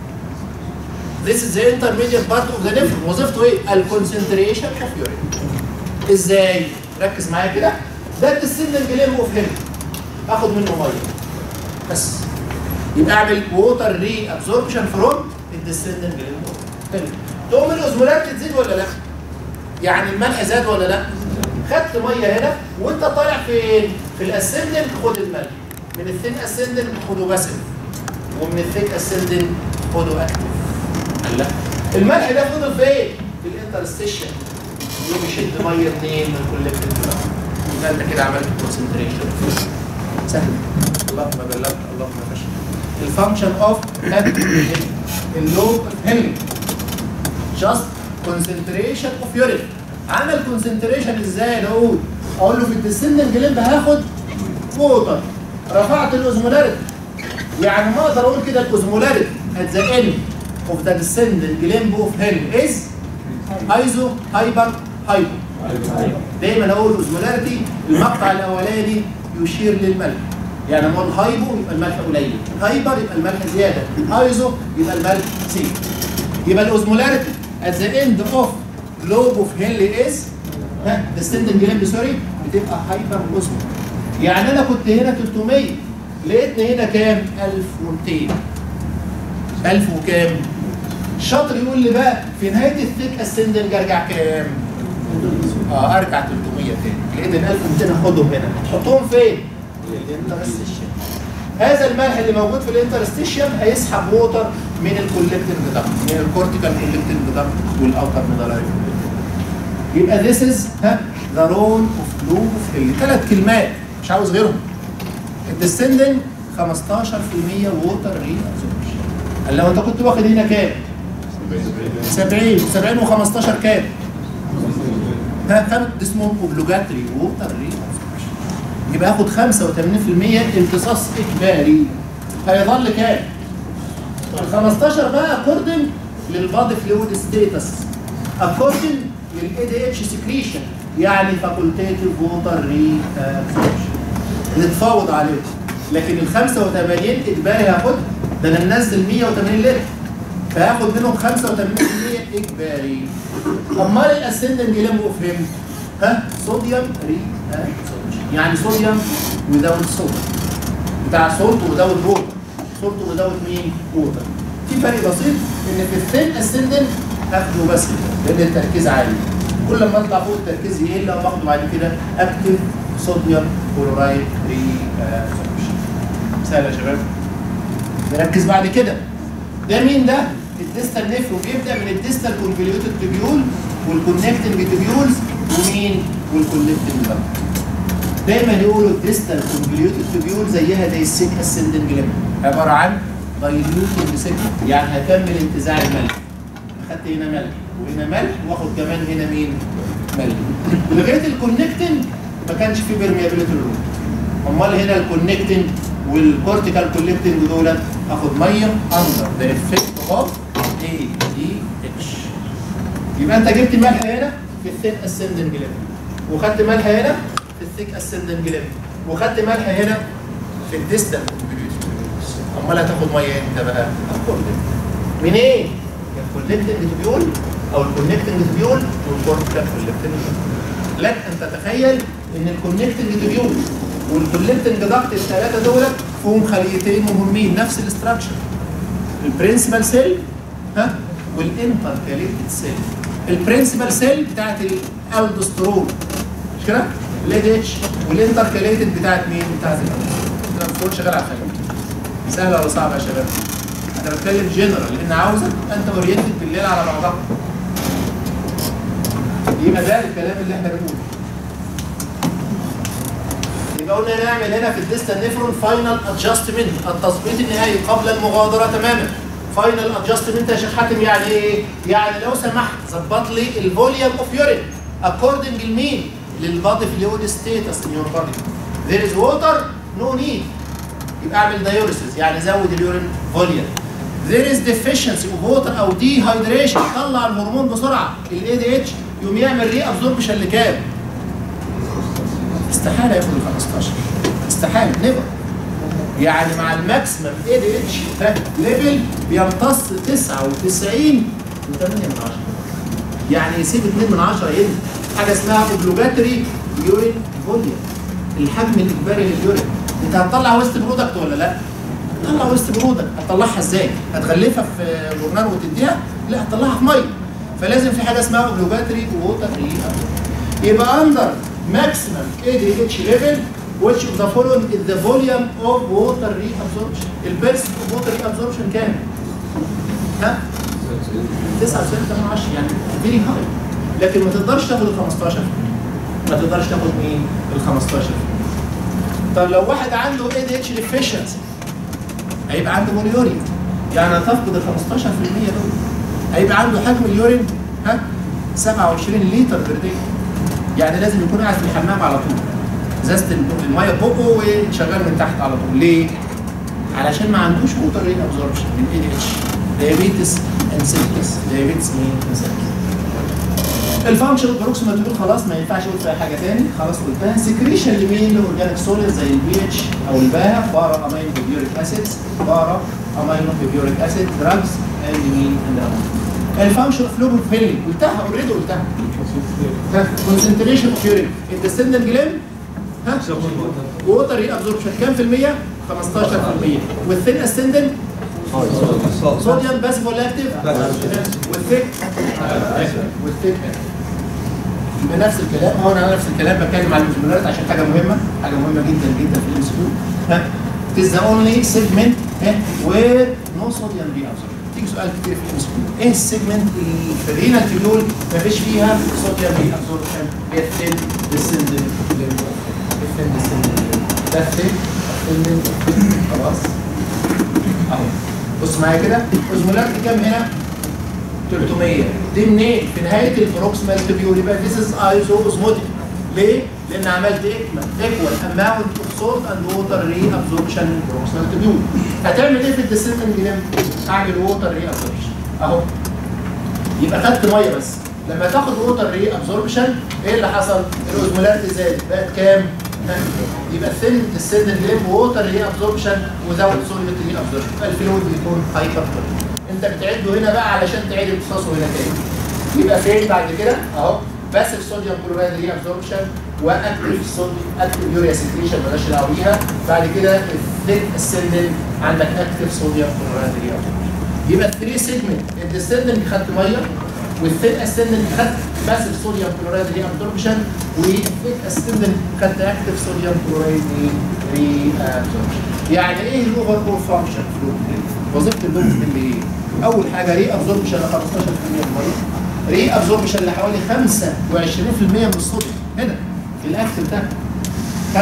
This is the intermediate part of the nephron وظيفته ايه؟ الكونسنتريشن اوف يورين ازاي؟ ركز معايا كده ده الديسندنج ليمبو فين؟ اخد منه ميه بس يبقى اعمل ووتر ري ابزوربشن فروم الديسندنج ليمبو فين تقوم الاوزمولاريتي تزيد ولا لا؟ يعني الملح زاد ولا لا؟ خدت ميه هنا وانت طالع فين؟ في الاسندنج خد الملح من الثين اسندنج خده باسف ومن الثيك اسندنج خده اكتف لا الملح ده فضل فين؟ في الانترستيشن يقوم يشد ميه منين؟ من كولكتيف يبقى انت كده عملت كونسنتريشن سهل اللهم بلغت اللهم فشل الفانكشن اوف اللوب هيلينج جاست كونسنتريشن اوف يورين عمل كونسنتريشن ازاي نقول اقول له في الديسندنج ليمب هاخد ووتر رفعت الاوزمولاريتي يعني ما اقدر اقول كده الاوزمولاريتي at the end of the descending limb of Henry is ايزو هايبر هايبو دايما اقول اوزمولاريتي المقطع الاولاني يشير للملح يعني لما اقول هايبو يبقى الملح قليل هايبر يبقى الملح زياده ايزو يبقى الملح زيادة يبقى الاوزمولاريتي at the end of lobe of Henley is ها descending limb سوري بتبقى هايبر اوزمو يعني انا كنت هنا 300 لقيتني هنا كام 1200 1000 وكام الشاطر يقول لي بقى في نهايه الثيك اسندنج ارجع كام اه ارجع 300 تاني لقيت ال 1200 اخدهم هنا تحطهم فين الانترستيشن هذا الملح اللي موجود في الانترستيشن هيسحب ووتر من الكولكتنج دكت من الكورتيكال كولكتنج دكت والاوتر ميدالاري يبقى this is ها ذا رول اوف لوب اوف هيل ثلاث كلمات مش عاوز غيرهم الديسندنج 15% ووتر ري ابزوربشن قال لو انت كنت واخد هنا كام؟ 70 70 و15 كام؟ ها خد ده اسمه اوبلوجاتري ووتر ري ابزوربشن يبقى اخد 85% امتصاص اجباري هيظل كام؟ ال 15 بقى اكوردنج للبادي فلويد ستيتس اكوردنج للاي دي اتش سكريشن يعني فاكولتيتيف ووتر ري ابزوربشن نتفاوض عليه لكن ال 85 اجباري هاخدها ده انا منزل 180 لتر فهاخد منهم 85% اجباري امال الاسندنج ليمبو فهم ها صوديوم ري absorption. يعني صوديوم without صوديوم بتاع صولت without ووتر صولت without مين؟ ووتر في فرق بسيط ان في الثين اسندنج هاخده بس كده، لان التركيز عالي كل ما اطلع فوق التركيز يقل او باخده بعد كده اكتف صوديوم كلورايد ري absorption. سهل يا شباب نركز بعد كده ده مين ده؟ الديستال نيفرو بيبدا من الديستال كونفوليوتد تبيول والكونكتنج تبيولز ومين؟ والكونكتنج بقى دايما يقولوا الديستال كونفوليوتد تبيول زيها زي السيك اسندنج ليمب عباره عن دايليوتد سيجمنت يعني هكمل انتزاع الملح اخدت هنا ملح وهنا ملح واخد كمان هنا مين؟ ملح لغايه الكونكتنج ما كانش فيه بيرميابيلتي للروت امال هنا الكونكتنج والكورتيكال كولكتنج دول اخد ميه اندر ذا افكت اوف اي دي اتش يبقى انت جبت ملح هنا في الثيك اسندنج ليفل وخدت ملح هنا في الثيك اسندنج ليفل وخدت ملح هنا في الديستال امال هتاخد ميه امتى بقى؟ الكولكتنج منين؟ يا الكولكتنج تبيول او الكونكتنج تبيول والكورتيكال كولكتنج لك ان تتخيل ان الكونكتنج تبيول والكولكتنج داكت الثلاثه دول فيهم خليتين مهمين نفس الاستراكشر البرنسبال سيل ها والانتركاليتد سيل البرنسبال سيل بتاعت الالدوسترون مش كده؟ الاي دي اتش والانتركاليتد بتاعت مين؟ بتاعت الالدوسترون شغال على الخليه سهله ولا صعبه يا شباب؟ انا بتكلم جنرال لان عاوزك انت اورينتد بالليل على بعضها يبقى ده الكلام اللي احنا بنقوله يبقى قلنا نعمل هنا في الديستال نيفرون فاينل ادجستمنت التظبيط النهائي قبل المغادره تماما فاينل ادجستمنت يا شيخ حاتم يعني ايه؟ يعني لو سمحت ظبط لي الفوليوم اوف يورين اكوردنج لمين؟ للبادي فلويد ستيتس ان يور بادي there is water no need يبقى اعمل دايوريسيس يعني زود اليورين فوليوم there is deficiency of water او dehydration طلع الهرمون بسرعه الاي دي اتش يقوم يعمل ري ابزوربشن لكام؟ استحاله ياخد ال 15 استحاله نيفر يعني مع الماكسيمم اي دي اتش ده ليفل بيمتص 99 و8 من 10 يعني يسيب 2 من 10 ينزل حاجه اسمها اوبلوجاتري يورين فوليوم الحجم الاجباري لليورين انت هتطلع ويست برودكت ولا لا؟ هتطلع ويست برودكت هتطلعها ازاي؟ هتغلفها في جورنال وتديها؟ لا هتطلعها في ميه فلازم في حاجه اسمها اوبلوجاتري ووتر ري يبقى اندر maximum ADH level which of the following is the volume of water reabsorption البرس of water reabsorption كام؟ ها؟ 99 يعني فيري هاي لكن ما تقدرش تاخد ال 15 ما تقدرش تاخد مين؟ ال 15 طب لو واحد عنده ADH deficiency هيبقى عنده مونيوريا يعني هتفقد ال 15% دول هيبقى عنده حجم اليورين ها 27 لتر بير داي يعني لازم يكون قاعد في الحمام على طول ازازه الميه بقه وشغال من تحت على طول ليه؟ علشان ما عندوش ووتر رين ابزوربشن من اي دي اتش دايابيتس انسيتس دايابيتس مين انسيتس الفانكشن بروكسيمال تقول خلاص ما ينفعش اقول فيها حاجه تاني خلاص قلتها سكريشن لمين لاورجانيك سوليد زي البي اتش او الباها بارا امينو بيوريك اسيدز بارا امينو بيوريك اسيد دراجز اند مين اند الفانكشن اوف لوب فيلينج قلتها اوريدي قلتها كونسنتريشن اوف يورين الديسندنت جليم ها ووتر ري ابزوربشن كام في المية؟ 15% والثين اسندنت صوديوم باسف ولا اكتف؟ والثيك والثيك يبقى نفس الكلام هو انا نفس الكلام بتكلم عن الجملات عشان حاجه مهمه حاجه مهمه جدا جدا في الام سي ها It is the only segment ها where no sodium reabsorption تيجي سؤال كتير في الام سي ايه السيجمنت اللي في الرينال تيبيول ما فيش فيها صوديوم reabsorption هي الثين ديسندنت الثين ديسندنت ده الثين الثين خلاص اهو بص معايا كده اوزمولاريتي كام هنا 300 دي منين في نهايه البروكسيمال تبيول يبقى ذيس از ايزو اوزموتيك ليه لان عملت ايكوال ايكوال اماونت اوف سولت اند ووتر ري ابزوربشن بروكسيمال تبيول هتعمل ايه في الديسنتنج جلام اعمل ووتر ري ابزوربشن اهو يبقى خدت ميه بس لما تاخد ووتر ري ابزوربشن ايه اللي حصل الاوزمولاريتي زادت بقت كام يبقى الثين السن الليم ووتر ري ابزوربشن وزود سوليوت ري ابزوربشن يبقى الفلويد بيكون هايبر انت بتعده هنا بقى علشان تعيد امتصاصه هنا تاني يبقى فين بعد كده اهو باسف صوديوم كلورايد ري ابزوربشن واكتف صوديوم اكتف يوريا سكريشن مالناش دعوه بيها بعد كده الثين السندن عندك اكتف صوديوم كلورايد ري ابزوربشن يبقى الثري سيجمنت الديسندنت خدت ميه والثين اسندنت خدت باسف صوديوم كلورايد ري ابزوربشن والثين اسندنت خدت اكتف صوديوم كلورايد ري ابزوربشن يعني ايه الاوفر اول فانكشن فلو وظيفه اللوب اللي ايه؟ اول حاجه ري ابزوربشن ل 15% من الميه ري ابزوربشن لحوالي 25% من الصوديوم هنا في الاكل بتاعك 25%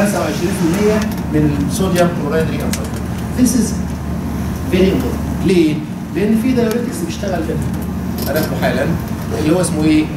من الصوديوم كلورايد ري ابزوربشن This is very important ليه؟ لان في دايوريتكس بيشتغل كده هناخده حالا اللي هو اسمه ايه؟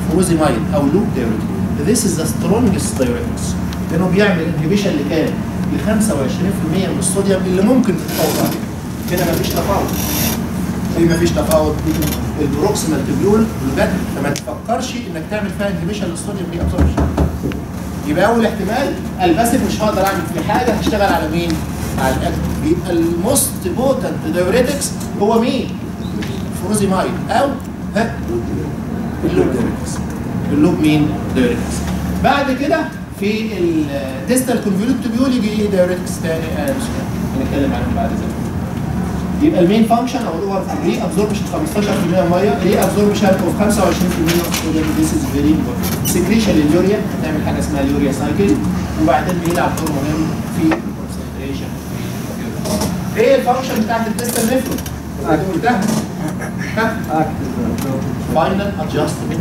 فروزيمايد او لوب دايوريتك This is the strongest diuretics لانه بيعمل انهبيشن لكام؟ ل 25% من الصوديوم اللي ممكن تتفاوض عليه. هنا مفيش تفاوض. ليه مفيش تفاوض؟ البروكسيمال تبيول الجد فما تفكرش انك تعمل فيها انهبيشن للصوديوم ري ابزوربشن. يبقى اول احتمال الباسف مش هقدر اعمل فيه حاجه هشتغل على مين؟ على الاكتف يبقى الموست بوتنت دايوريتكس هو مين؟ فروزيمايد او ها اللوب دايوريتكس اللوب مين؟ دايوريتكس بعد كده في الديستال كونفوليوت تبيول يجي ايه دايوريتكس تاني آه مش كده. هنتكلم عنهم بعد ذلك يبقى المين فانكشن او الاوفر ري ابزوربشن 15% ميه ري ابزوربشن اوف 25% اوف صوديوم ذيس از فيري سكريشن لليوريا هنعمل حاجه اسمها اليوريا سايكل وبعدين بيلعب دور مهم في الكونسنتريشن ايه الفانكشن بتاعت الديستال نيفرون؟ اللي قلتها ها فاينل ادجستمنت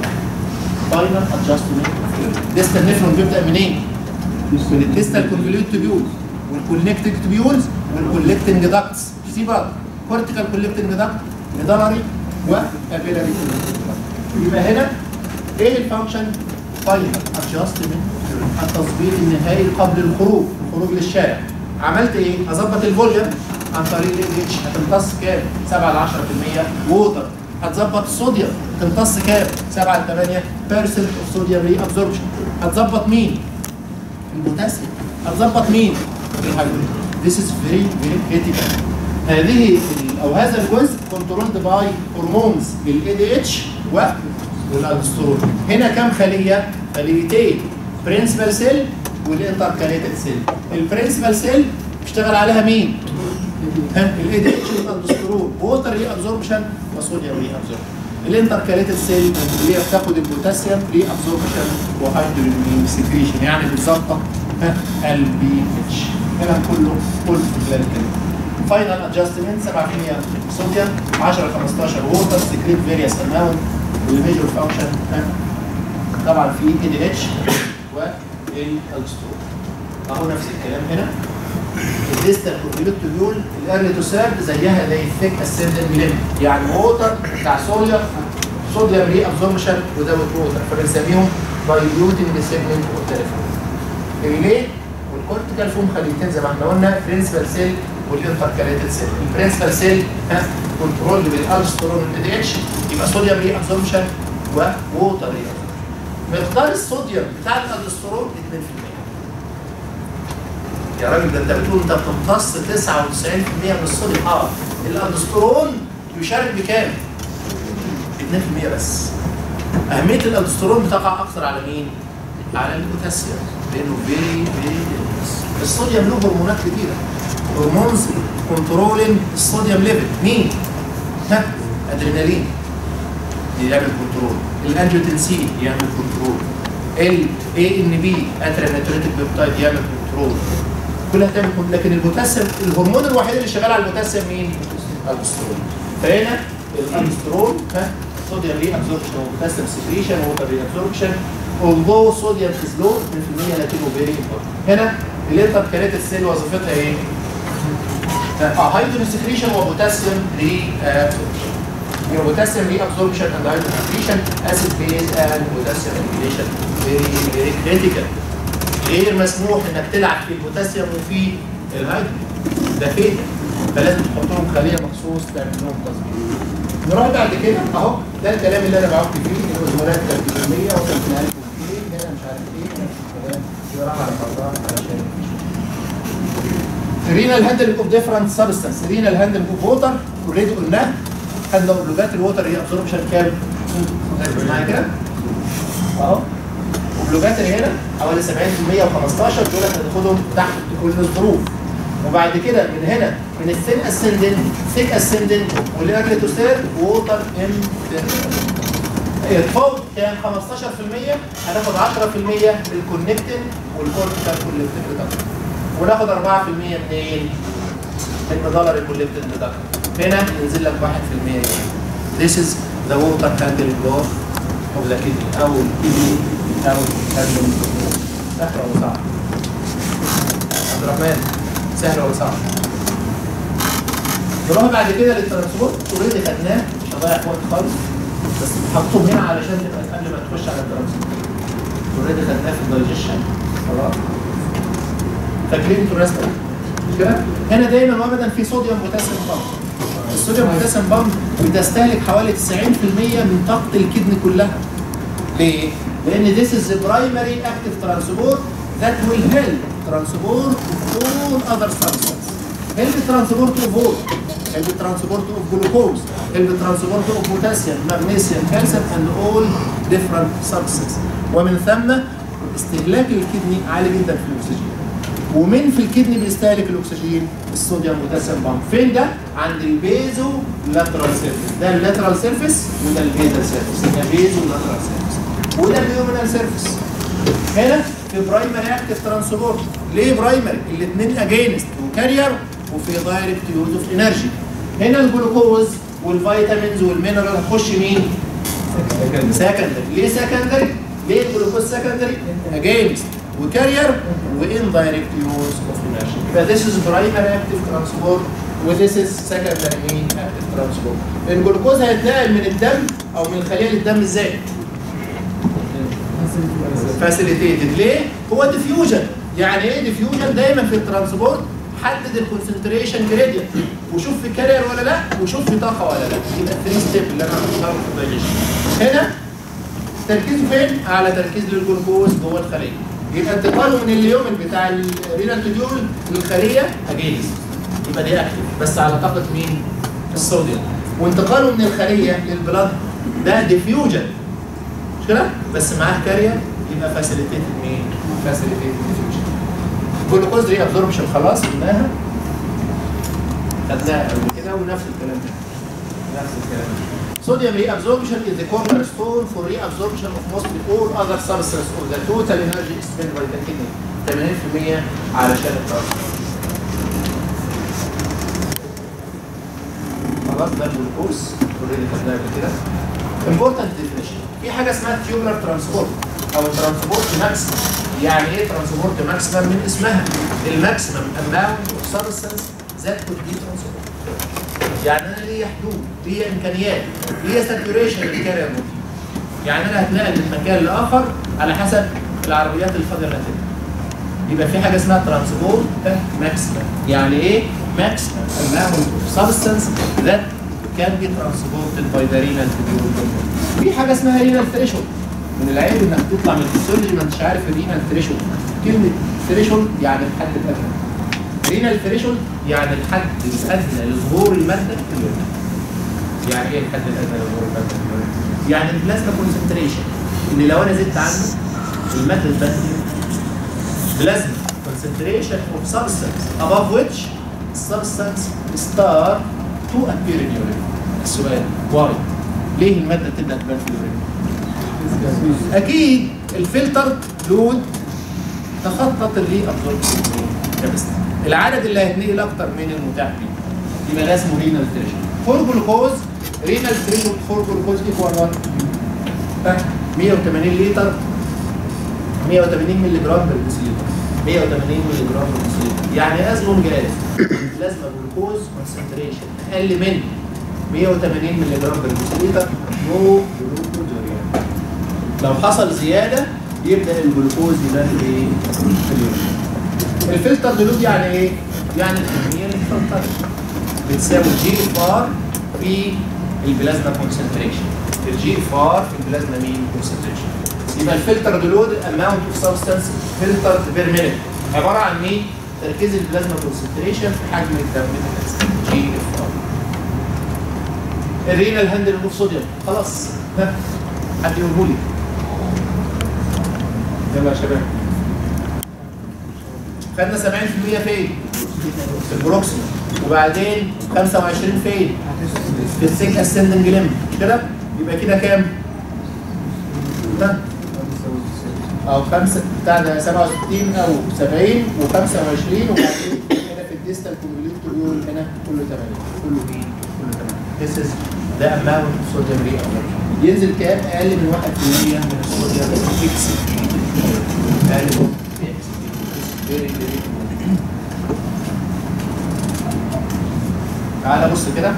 فاينل ادجستمنت ديستال نيفرون بيبدا منين؟ من الديستال كونفوليوت تبيول والكولكتنج تبيولز والكولكتنج داكتس في بعض كورتيكال كولكتنج داكت ميدالري وابيلاري يبقى هنا ايه الفانكشن؟ فاينل ادجستمنت التظبيط النهائي قبل الخروج الخروج للشارع عملت ايه؟ هظبط الفوليوم عن طريق ال اتش هتمتص كام؟ 7 ل 10% ووتر هتظبط الصوديوم تمتص كام؟ 7 ل 8 بيرسنت اوف صوديوم ري ابزوربشن هتظبط مين؟ البوتاسيوم هتظبط مين؟ الهيدروجين This is very very critical هذه ال- او هذا الجزء كنترولد باي هرمونز الاي دي اتش والالسترول هنا كام خليه؟ خليتين برنسبال سيل والانتركاليتد سيل البرنسبال سيل بيشتغل عليها مين؟ الاي دي اتش والالسترول ووتر ري ابزوربشن وصوديوم ري ابزوربشن الانتركاليتد سيل اللي هي بتاخد البوتاسيوم ري ابزوربشن وهيدروجين سكريشن يعني بالظبط البي اتش الكلام كله كله في خلال الكلام فاينل ادجستمنت 7% صوديوم 10 15 ووتر سكريت فيريوس اماونت والميجور فانكشن طبعا في اي دي اتش والالسترول اهو نفس الكلام هنا الديستال كونفوليوت تبيول الاريتوساب زيها زي الثيك اسندنت ميلين يعني ووتر بتاع صوديوم صوديوم ري ابزوربشن ودوت ووتر فبنسميهم دايلوتنج سيجمنت والتليفون الليل والكورتيكال فيهم خليتين زي ما احنا قلنا برنسبال سيل والانتركاليتد سيل البرنسبال سيل ها كنترول بالالسترون والدي اتش يبقى صوديوم ري ابزوربشن ووتر ري مقدار الصوديوم بتاع الالسترون 2% يا راجل ده انت بتقول انت بتمتص 99% من الصوديوم اه الالسترون يشارك بكام؟ 2% بس اهميه الالسترون بتقع اكثر على مين؟ على البوتاسيوم لانه فيري فيري الصوديوم له هرمونات كتيره هرمونز كنترولين الصوديوم ليفل مين؟ ها ادرينالين يعمل كنترول الانجيوتنسين يعمل كنترول ال اي ان بي اتريناتوريتك بيبتايد يعمل كنترول كلها تعمل كنترول لكن البوتاسيوم الهرمون الوحيد اللي شغال على البوتاسيوم مين؟ الالسترون فهنا الالسترون ها صوديوم ري ابزوربشن وبوتاسيوم سكريشن ووتر ري ابزوربشن although sodium is low 2% لكنه very important هنا الانتركاليتد سيل وظيفتها ايه؟ اه هيدروجين سكريشن وبوتاسيوم ري يبقى بوتاسيوم ري ابزوربشن اند هيدروجين سكريشن اسيد بيز اند بوتاسيوم ريجوليشن فيري فيري كريتيكال غير مسموح انك تلعب في البوتاسيوم وفي الهيدروجين ده فين؟ فلازم تحط لهم خليه مخصوص تعمل لهم تظبيط نروح بعد كده اهو ده الكلام اللي انا بعك فيه الهرمونات تركيبيه و30000 هنا مش عارف ايه يروح على الفضاء علشان رينال هاندلنج اوف ديفرنت سبستانس رينال هاندلنج اوف ووتر اوريدي قلناه خدنا اوبلوجات الووتر هي ابزوربشن كام؟ معايا كده؟ اهو اوبلوجات اللي هنا حوالي 70% و15 دول هتاخدهم تحت كل الظروف وبعد كده من هنا من الثين اسندنت ثيك اسندنت والاجليتوسير ووتر ام الفوق كان 15% هناخد 10% للكونكتنج والكورتيكال كولكتنج وناخد 4% منين؟ من دولار الكولكتنج ده هنا ينزل لك 1% This is the water handling law of the kidney او الكدني او handling سهل ولا صعب؟ عبد الرحمن سهل ولا صعب؟ نروح بعد كده للترانسبورت اوريدي خدناه مش هضيع وقت خالص بس حطهم هنا علشان تبقى قبل ما تخش على الترانسبورت اوريدي خدناه في الدايجيشن خلاص فاكرين انتوا الرسمه دي؟ مش كده؟ هنا دايما وابدا في صوديوم بوتاسيوم بامب الصوديوم بوتاسيوم بامب بتستهلك حوالي 90% من طاقه الكدن كلها ليه؟ لان this is the primary active transport that will help transport of all other substances help transport of water help transport of glucose help transport of potassium magnesium calcium and all different substances ومن ثم استهلاك الكدني عالي جدا في الاكسجين ومين في الكدني بيستهلك الاكسجين؟ الصوديوم بوتاسيوم بامب فين ده؟ عند البيزو لاترال سيرفيس ده اللاترال سيرفيس وده البيزال سيرفيس ده بيزو لاترال سيرفيس وده اليومينال سيرفيس هنا في برايمري اكتف ترانسبورت ليه برايمري؟ الاثنين اجينست وكارير وفي دايركت يوز اوف انرجي هنا الجلوكوز والفيتامينز والمينرال هتخش مين؟ سكندري ليه سكندري؟ ليه الجلوكوز سكندري؟ اجينست وكارير وان دايركت يوز اوف انرجي يبقى this is primary active transport وذيس از secondary مين active transport الجلوكوز هيتنقل من الدم او من الخليه للدم ازاي؟ فاسيليتيتد ليه؟ هو ديفيوجن يعني ايه ديفيوجن دايما في الترانسبورت حدد الكونسنتريشن جريدينت وشوف في كارير ولا لا وشوف في طاقه ولا لا يبقى الثري ستيب اللي انا هختاره في الدايجيشن هنا تركيزه فين؟ اعلى تركيز للجلوكوز جوه الخليه يبقى انتقاله من اليومن بتاع الرينال توديول للخليه اجينس يبقى دي اكتف بس على طاقه مين؟ الصوديوم وانتقاله من الخليه للبلاد ده ديفيوجن مش كده؟ بس معاه كارير يبقى فاسيليتيتد مين؟ فاسيليتيتد ديفيوجن جلوكوز ري ابزوربشن خلاص قلناها خدناها قبل كده ونفس الكلام ده نفس الكلام ده Sodium reabsorption is the cornerstone for reabsorption of mostly all other substances of the total energy expended by the kidney 80% علشان الترانسفير خلاص ده الجلوكوز اوريدي خدناه قبل كده important definition في حاجه اسمها tubular transport او ترانسبورت ماكسيمم يعني ايه ترانسبورت ماكسيمم من اسمها الماكسيمم amount of substance that could be transported يعني انا ليا حدود ليا امكانيات ليا ساتوريشن للكارير بودي يعني انا هتنقل من مكان لاخر على حسب العربيات الفاضيه اللي هتبقى يبقى في حاجه اسمها ترانسبورت ماكسيمم يعني ايه ماكسيمم amount of substance that can be transported by the renal tubule في حاجه اسمها رينال ثريشولد من العيب انك تطلع من الفسيولوجي ما انتش عارف الرينال ثريشولد كلمه ثريشولد يعني الحد الادنى رينال ثريشولد يعني الحد الادنى لظهور الماده في اليورين يعني ايه الحد الادنى لظهور الماده في اليورين؟ يعني البلازما كونسنتريشن اللي لو انا زدت عنه الماده تبدل plasma concentration of substance above which substance start to appear in urine. السؤال why؟ ليه المادة تبدأ تبان في اليورين؟ أكيد الفلتر لود تخطط الري ابزوربشن كاباسيتي. العدد اللي هيتنقل أكتر من المتاح فيه. يبقى ده اسمه رينال ثريشولد. فور جلوكوز رينال ثريشولد فور جلوكوز ايكوال 1 180 لتر 180 مللي جرام بالديسيلتر 180 مللي جرام بالديسيلتر يعني ازمون جاز لازمه جلوكوز كونسنتريشن اقل من 180 مللي جرام بالديسيلتر نو جلوكوزوريا لو حصل زياده يبدا الجلوكوز يبان في ايه؟ في اليورين الفلتر ديلود يعني ايه؟ يعني الكميه اللي اتفلترت بتساوي جي اف ار في البلازما كونسنتريشن الجي اف ار في البلازما مين كونسنتريشن يبقى الفلتر ديلود اماونت اوف سبستانس فلتر بير مينيت عباره عن مين؟ تركيز البلازما كونسنتريشن في حجم الدم جي اف ار الرينال هاندل اوف صوديوم خلاص ها حد يقوله لي يلا يا شباب خدنا 70% فين؟ في البروكسيما وبعدين 25 فين؟ في السيك اسندنج ليم مش كده؟ يبقى كده كام؟ ها؟ او خمسه بتاع ده 67 او 70 و25 وبعدين هنا في الديستال كونفوليوتور يقول هنا كله 80 كله ايه؟ كله 80 This is the amount of sodium reabsorption ينزل كام؟ اقل من 1% من الصوديوم فيكس اقل من 1% very very تعالى بص كده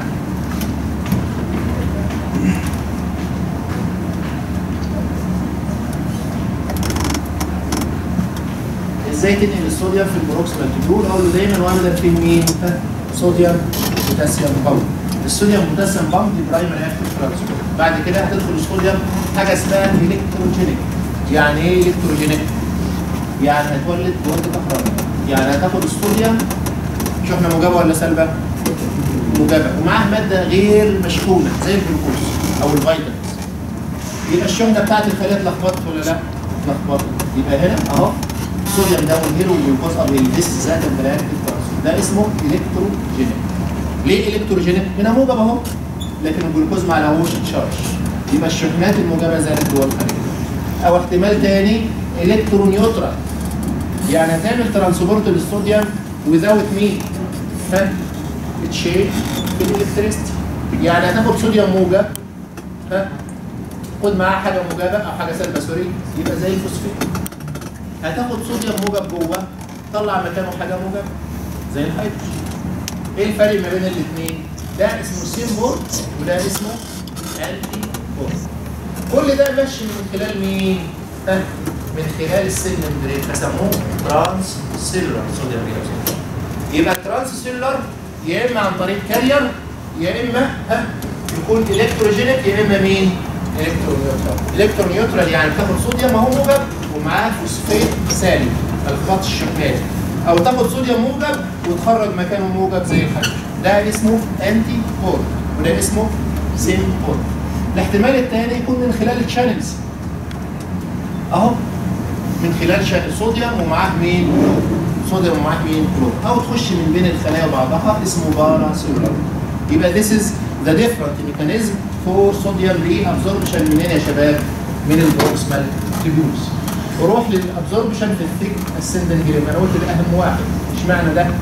ازاي ازاي تنقل الصوديوم في البروكسيمال تيبيول اقول له دايما واعمل فين مين؟ ها؟ صوديوم بوتاسيوم بامب الصوديوم بوتاسيوم بامب دي برايمري اكتف ترانسبورت بعد كده هتدخل الصوديوم حاجه اسمها الكتروجينيك يعني ايه الكتروجينيك؟ يعني هتولد جهد كهرباء يعني هتاخد الصوديوم شحنه موجبه ولا سالبه؟ موجبه ومعاه ماده غير مشحونه زي الجلوكوز او الفيتامينز يبقى الشحنه بتاعت الخليه اتلخبطت ولا لا؟ اتلخبطت يبقى هنا اهو الصوديوم ده والهيرو والجلوكوز او الفيس ذات البلاك ده اسمه الكتروجينيك ليه الكتروجينيك؟ هنا موجب اهو لكن الجلوكوز ما عليهوش تشارج يبقى الشحنات الموجبه زادت جوه الخليه او احتمال تاني الكترونيوترال يعني هتعمل ترانسبورت للصوديوم وذاوت مين؟ ها؟ تشيل في الالكتريستي يعني هتاخد صوديوم موجب ها؟ خد معاه حاجه موجبه او حاجه سالبه سوري يبقى زي الفوسفات هتاخد صوديوم موجب جوه طلع مكانه حاجه موجبه زي الهيدروجين ايه الفرق ما بين الاثنين؟ ده اسمه سيمبور وده اسمه انتي بور كل ده ماشي من خلال مين؟ ها؟ من خلال السن ممبرين فسموه ترانس سيلولار صوديوم ريابسين يبقى الترانس سيلولار يا اما عن طريق كارير يا اما ها يكون الكتروجينيك يا اما مين؟ الكترونيوترال الكترونيوترال يعني بتاخد صوديوم اهو موجب ومعاه فوسفات سالب الخط الشحنات او تاخد صوديوم موجب وتخرج مكانه موجب زي الحديد ده اسمه انتي بور وده اسمه سيم بور الاحتمال الثاني يكون من خلال الشانلز اهو من خلال شانل صوديوم ومعاه مين صوديوم ومعاه مين كلور او تخش من بين الخلايا وبعضها اسمه بارا سيلولار يبقى this is the different mechanism for sodium reabsorption منين يا شباب؟ من البروكسمال تيبيولز وروح للابزوربشن في الثيك اسندنج جريم انا قلت ده اهم واحد اشمعنى ده؟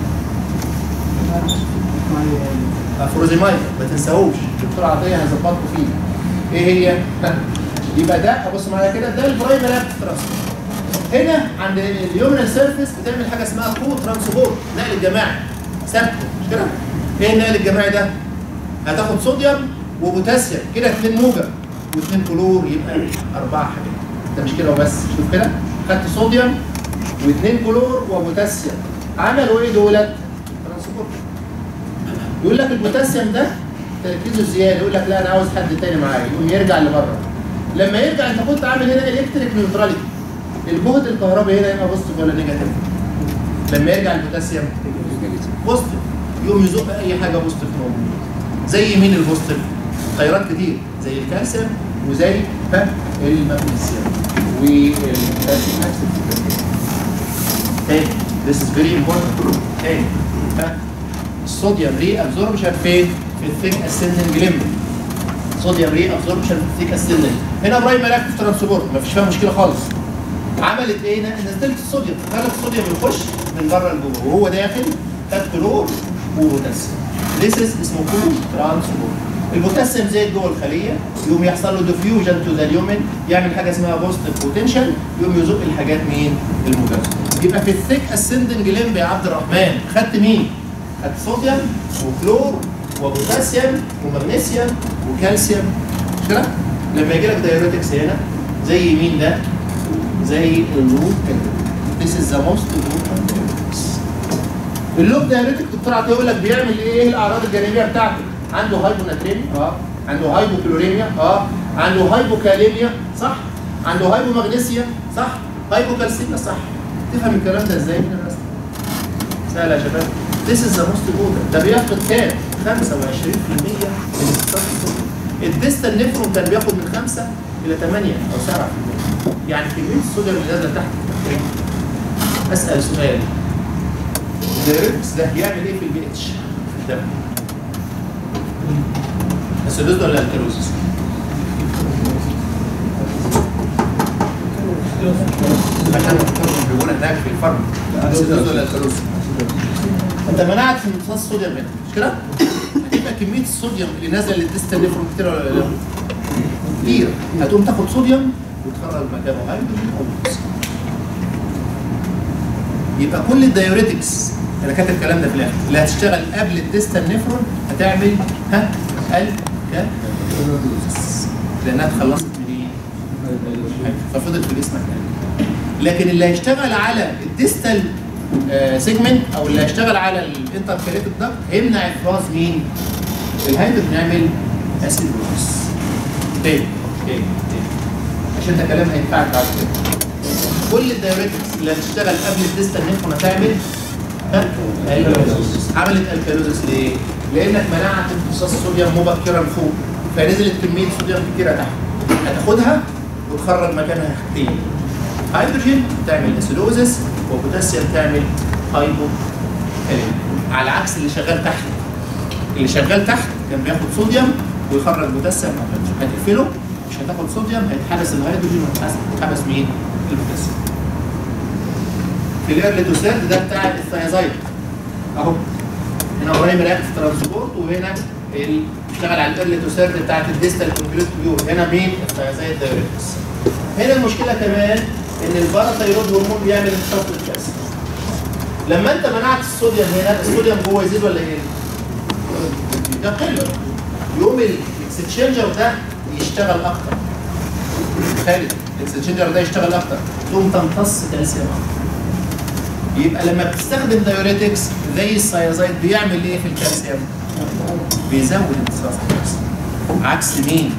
افروزيمايد ما تنساهوش الدكتور عطيه هيظبطكم فيه ايه هي؟ يبقى ده ابص معايا كده ده البرايمري اكتف هنا عند اليومنال سيرفيس بتعمل حاجه اسمها كو ترانسبورت نقل الجماعي ثابته مش كده؟ ايه النقل الجماعي ده؟ هتاخد صوديوم وبوتاسيوم كده اثنين موجب واثنين كلور يبقى اربعه حاجات ده مش كده وبس شوف كده خدت صوديوم واثنين كلور وبوتاسيوم عملوا ايه دولت؟ ترانسبورت يقول لك البوتاسيوم ده تركيزه زياده يقول لك لا انا عاوز حد تاني معايا يقوم يرجع لبره لما يرجع انت كنت عامل هنا الكتريك نيوتراليتي الجهد الكهربائي هنا يبقى بوزيتيف ولا نيجاتيف لما يرجع البوتاسيوم بوزيتيف يقوم يزق اي حاجه بوزيتيف موجوده زي مين البوزيتيف؟ تيارات كتير زي الكالسيوم وزي ها المغنيسيوم والكالسيوم تاني this is very important تاني ها الصوديوم ري ابزوربشن فين؟ في الثيك اسندنج ليمب صوديوم ري ابزوربشن في الثيك اسندنج هنا برايمري اكتف ترانسبورت مفيش فيها مشكله خالص عملت ايه؟ نزلت الصوديوم خلت الصوديوم يخش من بره لجوه وهو داخل خد كلور وبوتاسيوم This is اسمه كلور ترانسبورت البوتاسيوم زايد جوه الخليه يقوم يحصل له ديفيوجن تو ذا اليومن يعمل حاجه اسمها بوزيتيف بوتنشال يقوم يزق الحاجات مين؟ الموجبه يبقى في الثيك اسندنج ليمب يا عبد الرحمن خدت مين؟ خدت صوديوم وكلور وبوتاسيوم ومغنيسيوم وكالسيوم مش كده؟ لما يجي لك دايوريتكس هنا زي مين ده؟ زي اللوب This is the most important diuretics. اللوب دايوريتك دكتور عطيه يقول لك بيعمل ايه؟ ايه الاعراض الجانبيه بتاعته؟ عنده هايبوناتريميا اه عنده هايبوكلوريميا اه عنده هايبوكاليميا صح؟ عنده هايبومغنيسيا صح؟ هايبوكالسيميا صح؟ تفهم الكلام ده ازاي من الرسم؟ سهل يا شباب This is the most important ده بياخد كام؟ 25% من استطاعة الديستال نيفرون كان بياخد من 5 الى 8 او 7% يعني كميه الصوديوم اللي نازله تحت التحريم اسال سؤال الدايركس ده يعمل ايه في البي اتش في الدم؟ اسيدوز ولا الكالوزيس؟ عشان بيقول هناك في الفرن اسيدوز ولا الكالوزيس؟ انت منعت في امتصاص الصوديوم هنا مش كده؟ هتبقى كميه الصوديوم اللي نازله للديستال نيفرون كتير ولا لا؟ كتير هتقوم تاخد صوديوم وتخرج مكانه هيدروجين او بوتاسيوم يبقى كل الدايوريتكس انا كاتب الكلام ده في الاخر اللي هتشتغل قبل الديستال نيفرون هتعمل ها الكالوزيس لانها اتخلصت من ايه؟ ففضل في جسمك يعني. لكن اللي هيشتغل على الديستال سيجمنت او اللي هيشتغل على الانترفيريتد دكت هيمنع افراز مين؟ الهيدروجين يعمل اسيدوز تاني تاني تاني عشان ده كلام هينفعك بعد كده كل الدايوريتكس اللي هتشتغل قبل الديستال نيفرون هتعمل ها؟ الكالوزس عملت الكالوزس ليه؟ لانك منعت امتصاص الصوديوم مبكرا فوق فنزلت كميه صوديوم كتيره تحت هتاخدها وتخرج مكانها حاجتين هيدروجين تعمل اسيدوزس وبوتاسيوم تعمل هايبو على عكس اللي شغال تحت اللي شغال تحت كان بياخد صوديوم ويخرج بوتاسيوم مع هيدروجين هتقفله مش هتاخد صوديوم هيتحبس الهيدروجين وهيتحبس مين؟ البوتاسيوم في الايرلي تو سيرد ده بتاع الثيازايد اهو هنا برايمري اكتف ترانسبورت وهنا ال- بيشتغل على الايرلي تو سيرد بتاعت الديستال كونكريت بيور هنا مين؟ الثيازايد دايوريتكس هنا المشكله كمان ان الباراثايرويد هرمون بيعمل انخفاض الكالسيوم لما انت منعت الصوديوم هنا الصوديوم جوه يزيد ولا يقل؟ يقل يقوم الاكستشينجر ده يشتغل اكتر خالد الاكستشينجر ده يشتغل اكتر تقوم تمتص كالسيوم اكتر يبقى لما بتستخدم دايوريتكس زي السيازايد بيعمل ايه في الكالسيوم؟ بيزود امتصاص الكالسيوم عكس مين؟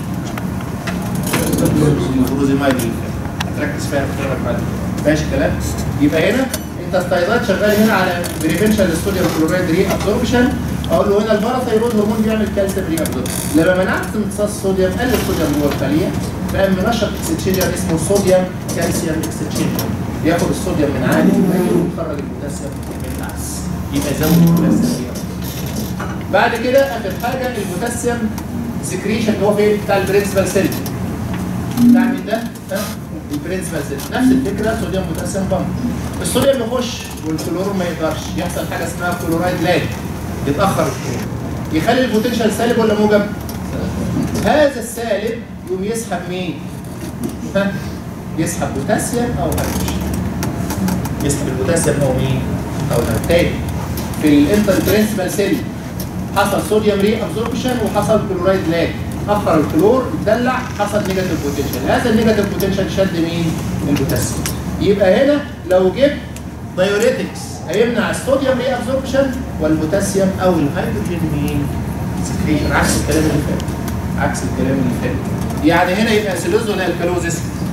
الفروزيمايد اللي فات. هتركز فيها في كلامك بعد كده. ماشي الكلام؟ يبقى هنا انت السيازايد شغال هنا على بريفنشن للصوديوم كلورايد ري ابزوربشن اقول له هنا الباراثايرويد هرمون بيعمل كالسيوم ري ابزوربشن لما منعت امتصاص الصوديوم قل الصوديوم جوه الخليه فقام منشط اكستشينجر اسمه صوديوم كالسيوم اكستشينجر ياخد الصوديوم من عالي ويخرج البوتاسيوم من العكس يبقى يزود البوتاسيوم ري بعد كده اخر حاجه البوتاسيوم سكريشن اللي هو فين بتاع البرنسبال سيل بتاع مين ده؟ ها؟ البرنسبال سيل نفس الفكره صوديوم بوتاسيوم بامب الصوديوم يخش والكلور ما يقدرش يحصل حاجه اسمها كلورايد لاج يتاخر الكلور يخلي البوتنشال سالب ولا موجب؟ هذا السالب يقوم يسحب مين؟ ها؟ يسحب بوتاسيوم او هيدروجين يسحب البوتاسيوم او مين؟ او الهيدروجين تاني في الانتربرنسبال سيل حصل صوديوم ري ابزوربشن وحصل كلورايد لاج اخر الكلور اتدلع حصل نيجاتيف بوتنشال هذا النيجاتيف بوتنشال شد مين؟ البوتاسيوم يبقى هنا لو جبت دايوريتكس هيمنع الصوديوم ري ابزوربشن والبوتاسيوم او الهيدروجين مين؟ سكريشن عكس الكلام اللي فات عكس الكلام اللي فات يعني هنا يبقى اسيلوز ولا الكالوزس؟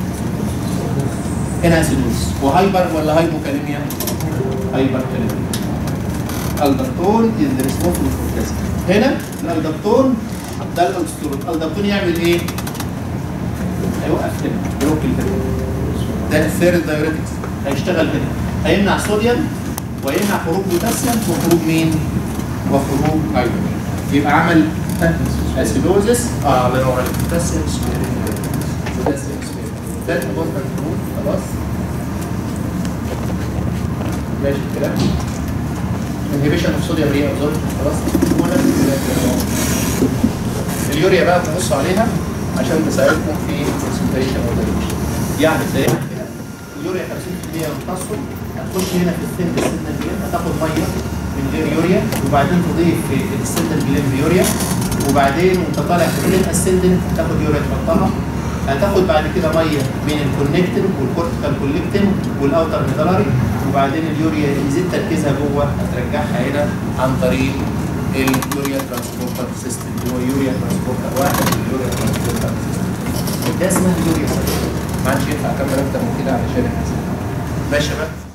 هنا اسيلوز وهايبر ولا هايبوكاليميا؟ هايبر كاليميا الدكتون از ريسبونسبل فور كذا هنا الالدكتون ده الالسترون الالدكتون يعمل ايه؟ هيوقف كده بلوك كده ده الثيرد دايوريتكس هيشتغل كده هيمنع صوديوم ويمنع خروج بوتاسيوم وخروج مين؟ وخروج هيدروجين يبقى عمل اسيدوزس اه الله ينور عليك بوتاسيوم سبيرين بوتاسيوم سبيرين ده الامبورتنت رول خلاص ماشي الكلام انهبيشن اوف صوديوم ري ابزوربشن خلاص ونفس الكلام. اليوريا بقى تبصوا عليها عشان تساعدكم في الكونسنتريشن والدايلوشن يعني زي ما كده اليوريا 50% يمتصوا هتخش هنا في السن السن الجلد هتاخد ميه من غير يوريا وبعدين تضيف في في السن الجلد يوريا وبعدين وانت طالع في الرين اسندنت هتاخد يوريا تحطها هتاخد بعد كده ميه من الكونكتين والكورتيكال كوليكتين والاوتر ميدالري وبعدين اليوريا يزيد تركيزها جوه هترجعها هنا عن طريق اليوريا ترانسبورتر سيستم اللي هو يوريا ترانسبورتر واحد واليوريا ترانسبورتر سيستم ده اسمها اليوريا سيستم ما عادش ينفع اكمل اكتر من كده علشان الناس ماشي يا شباب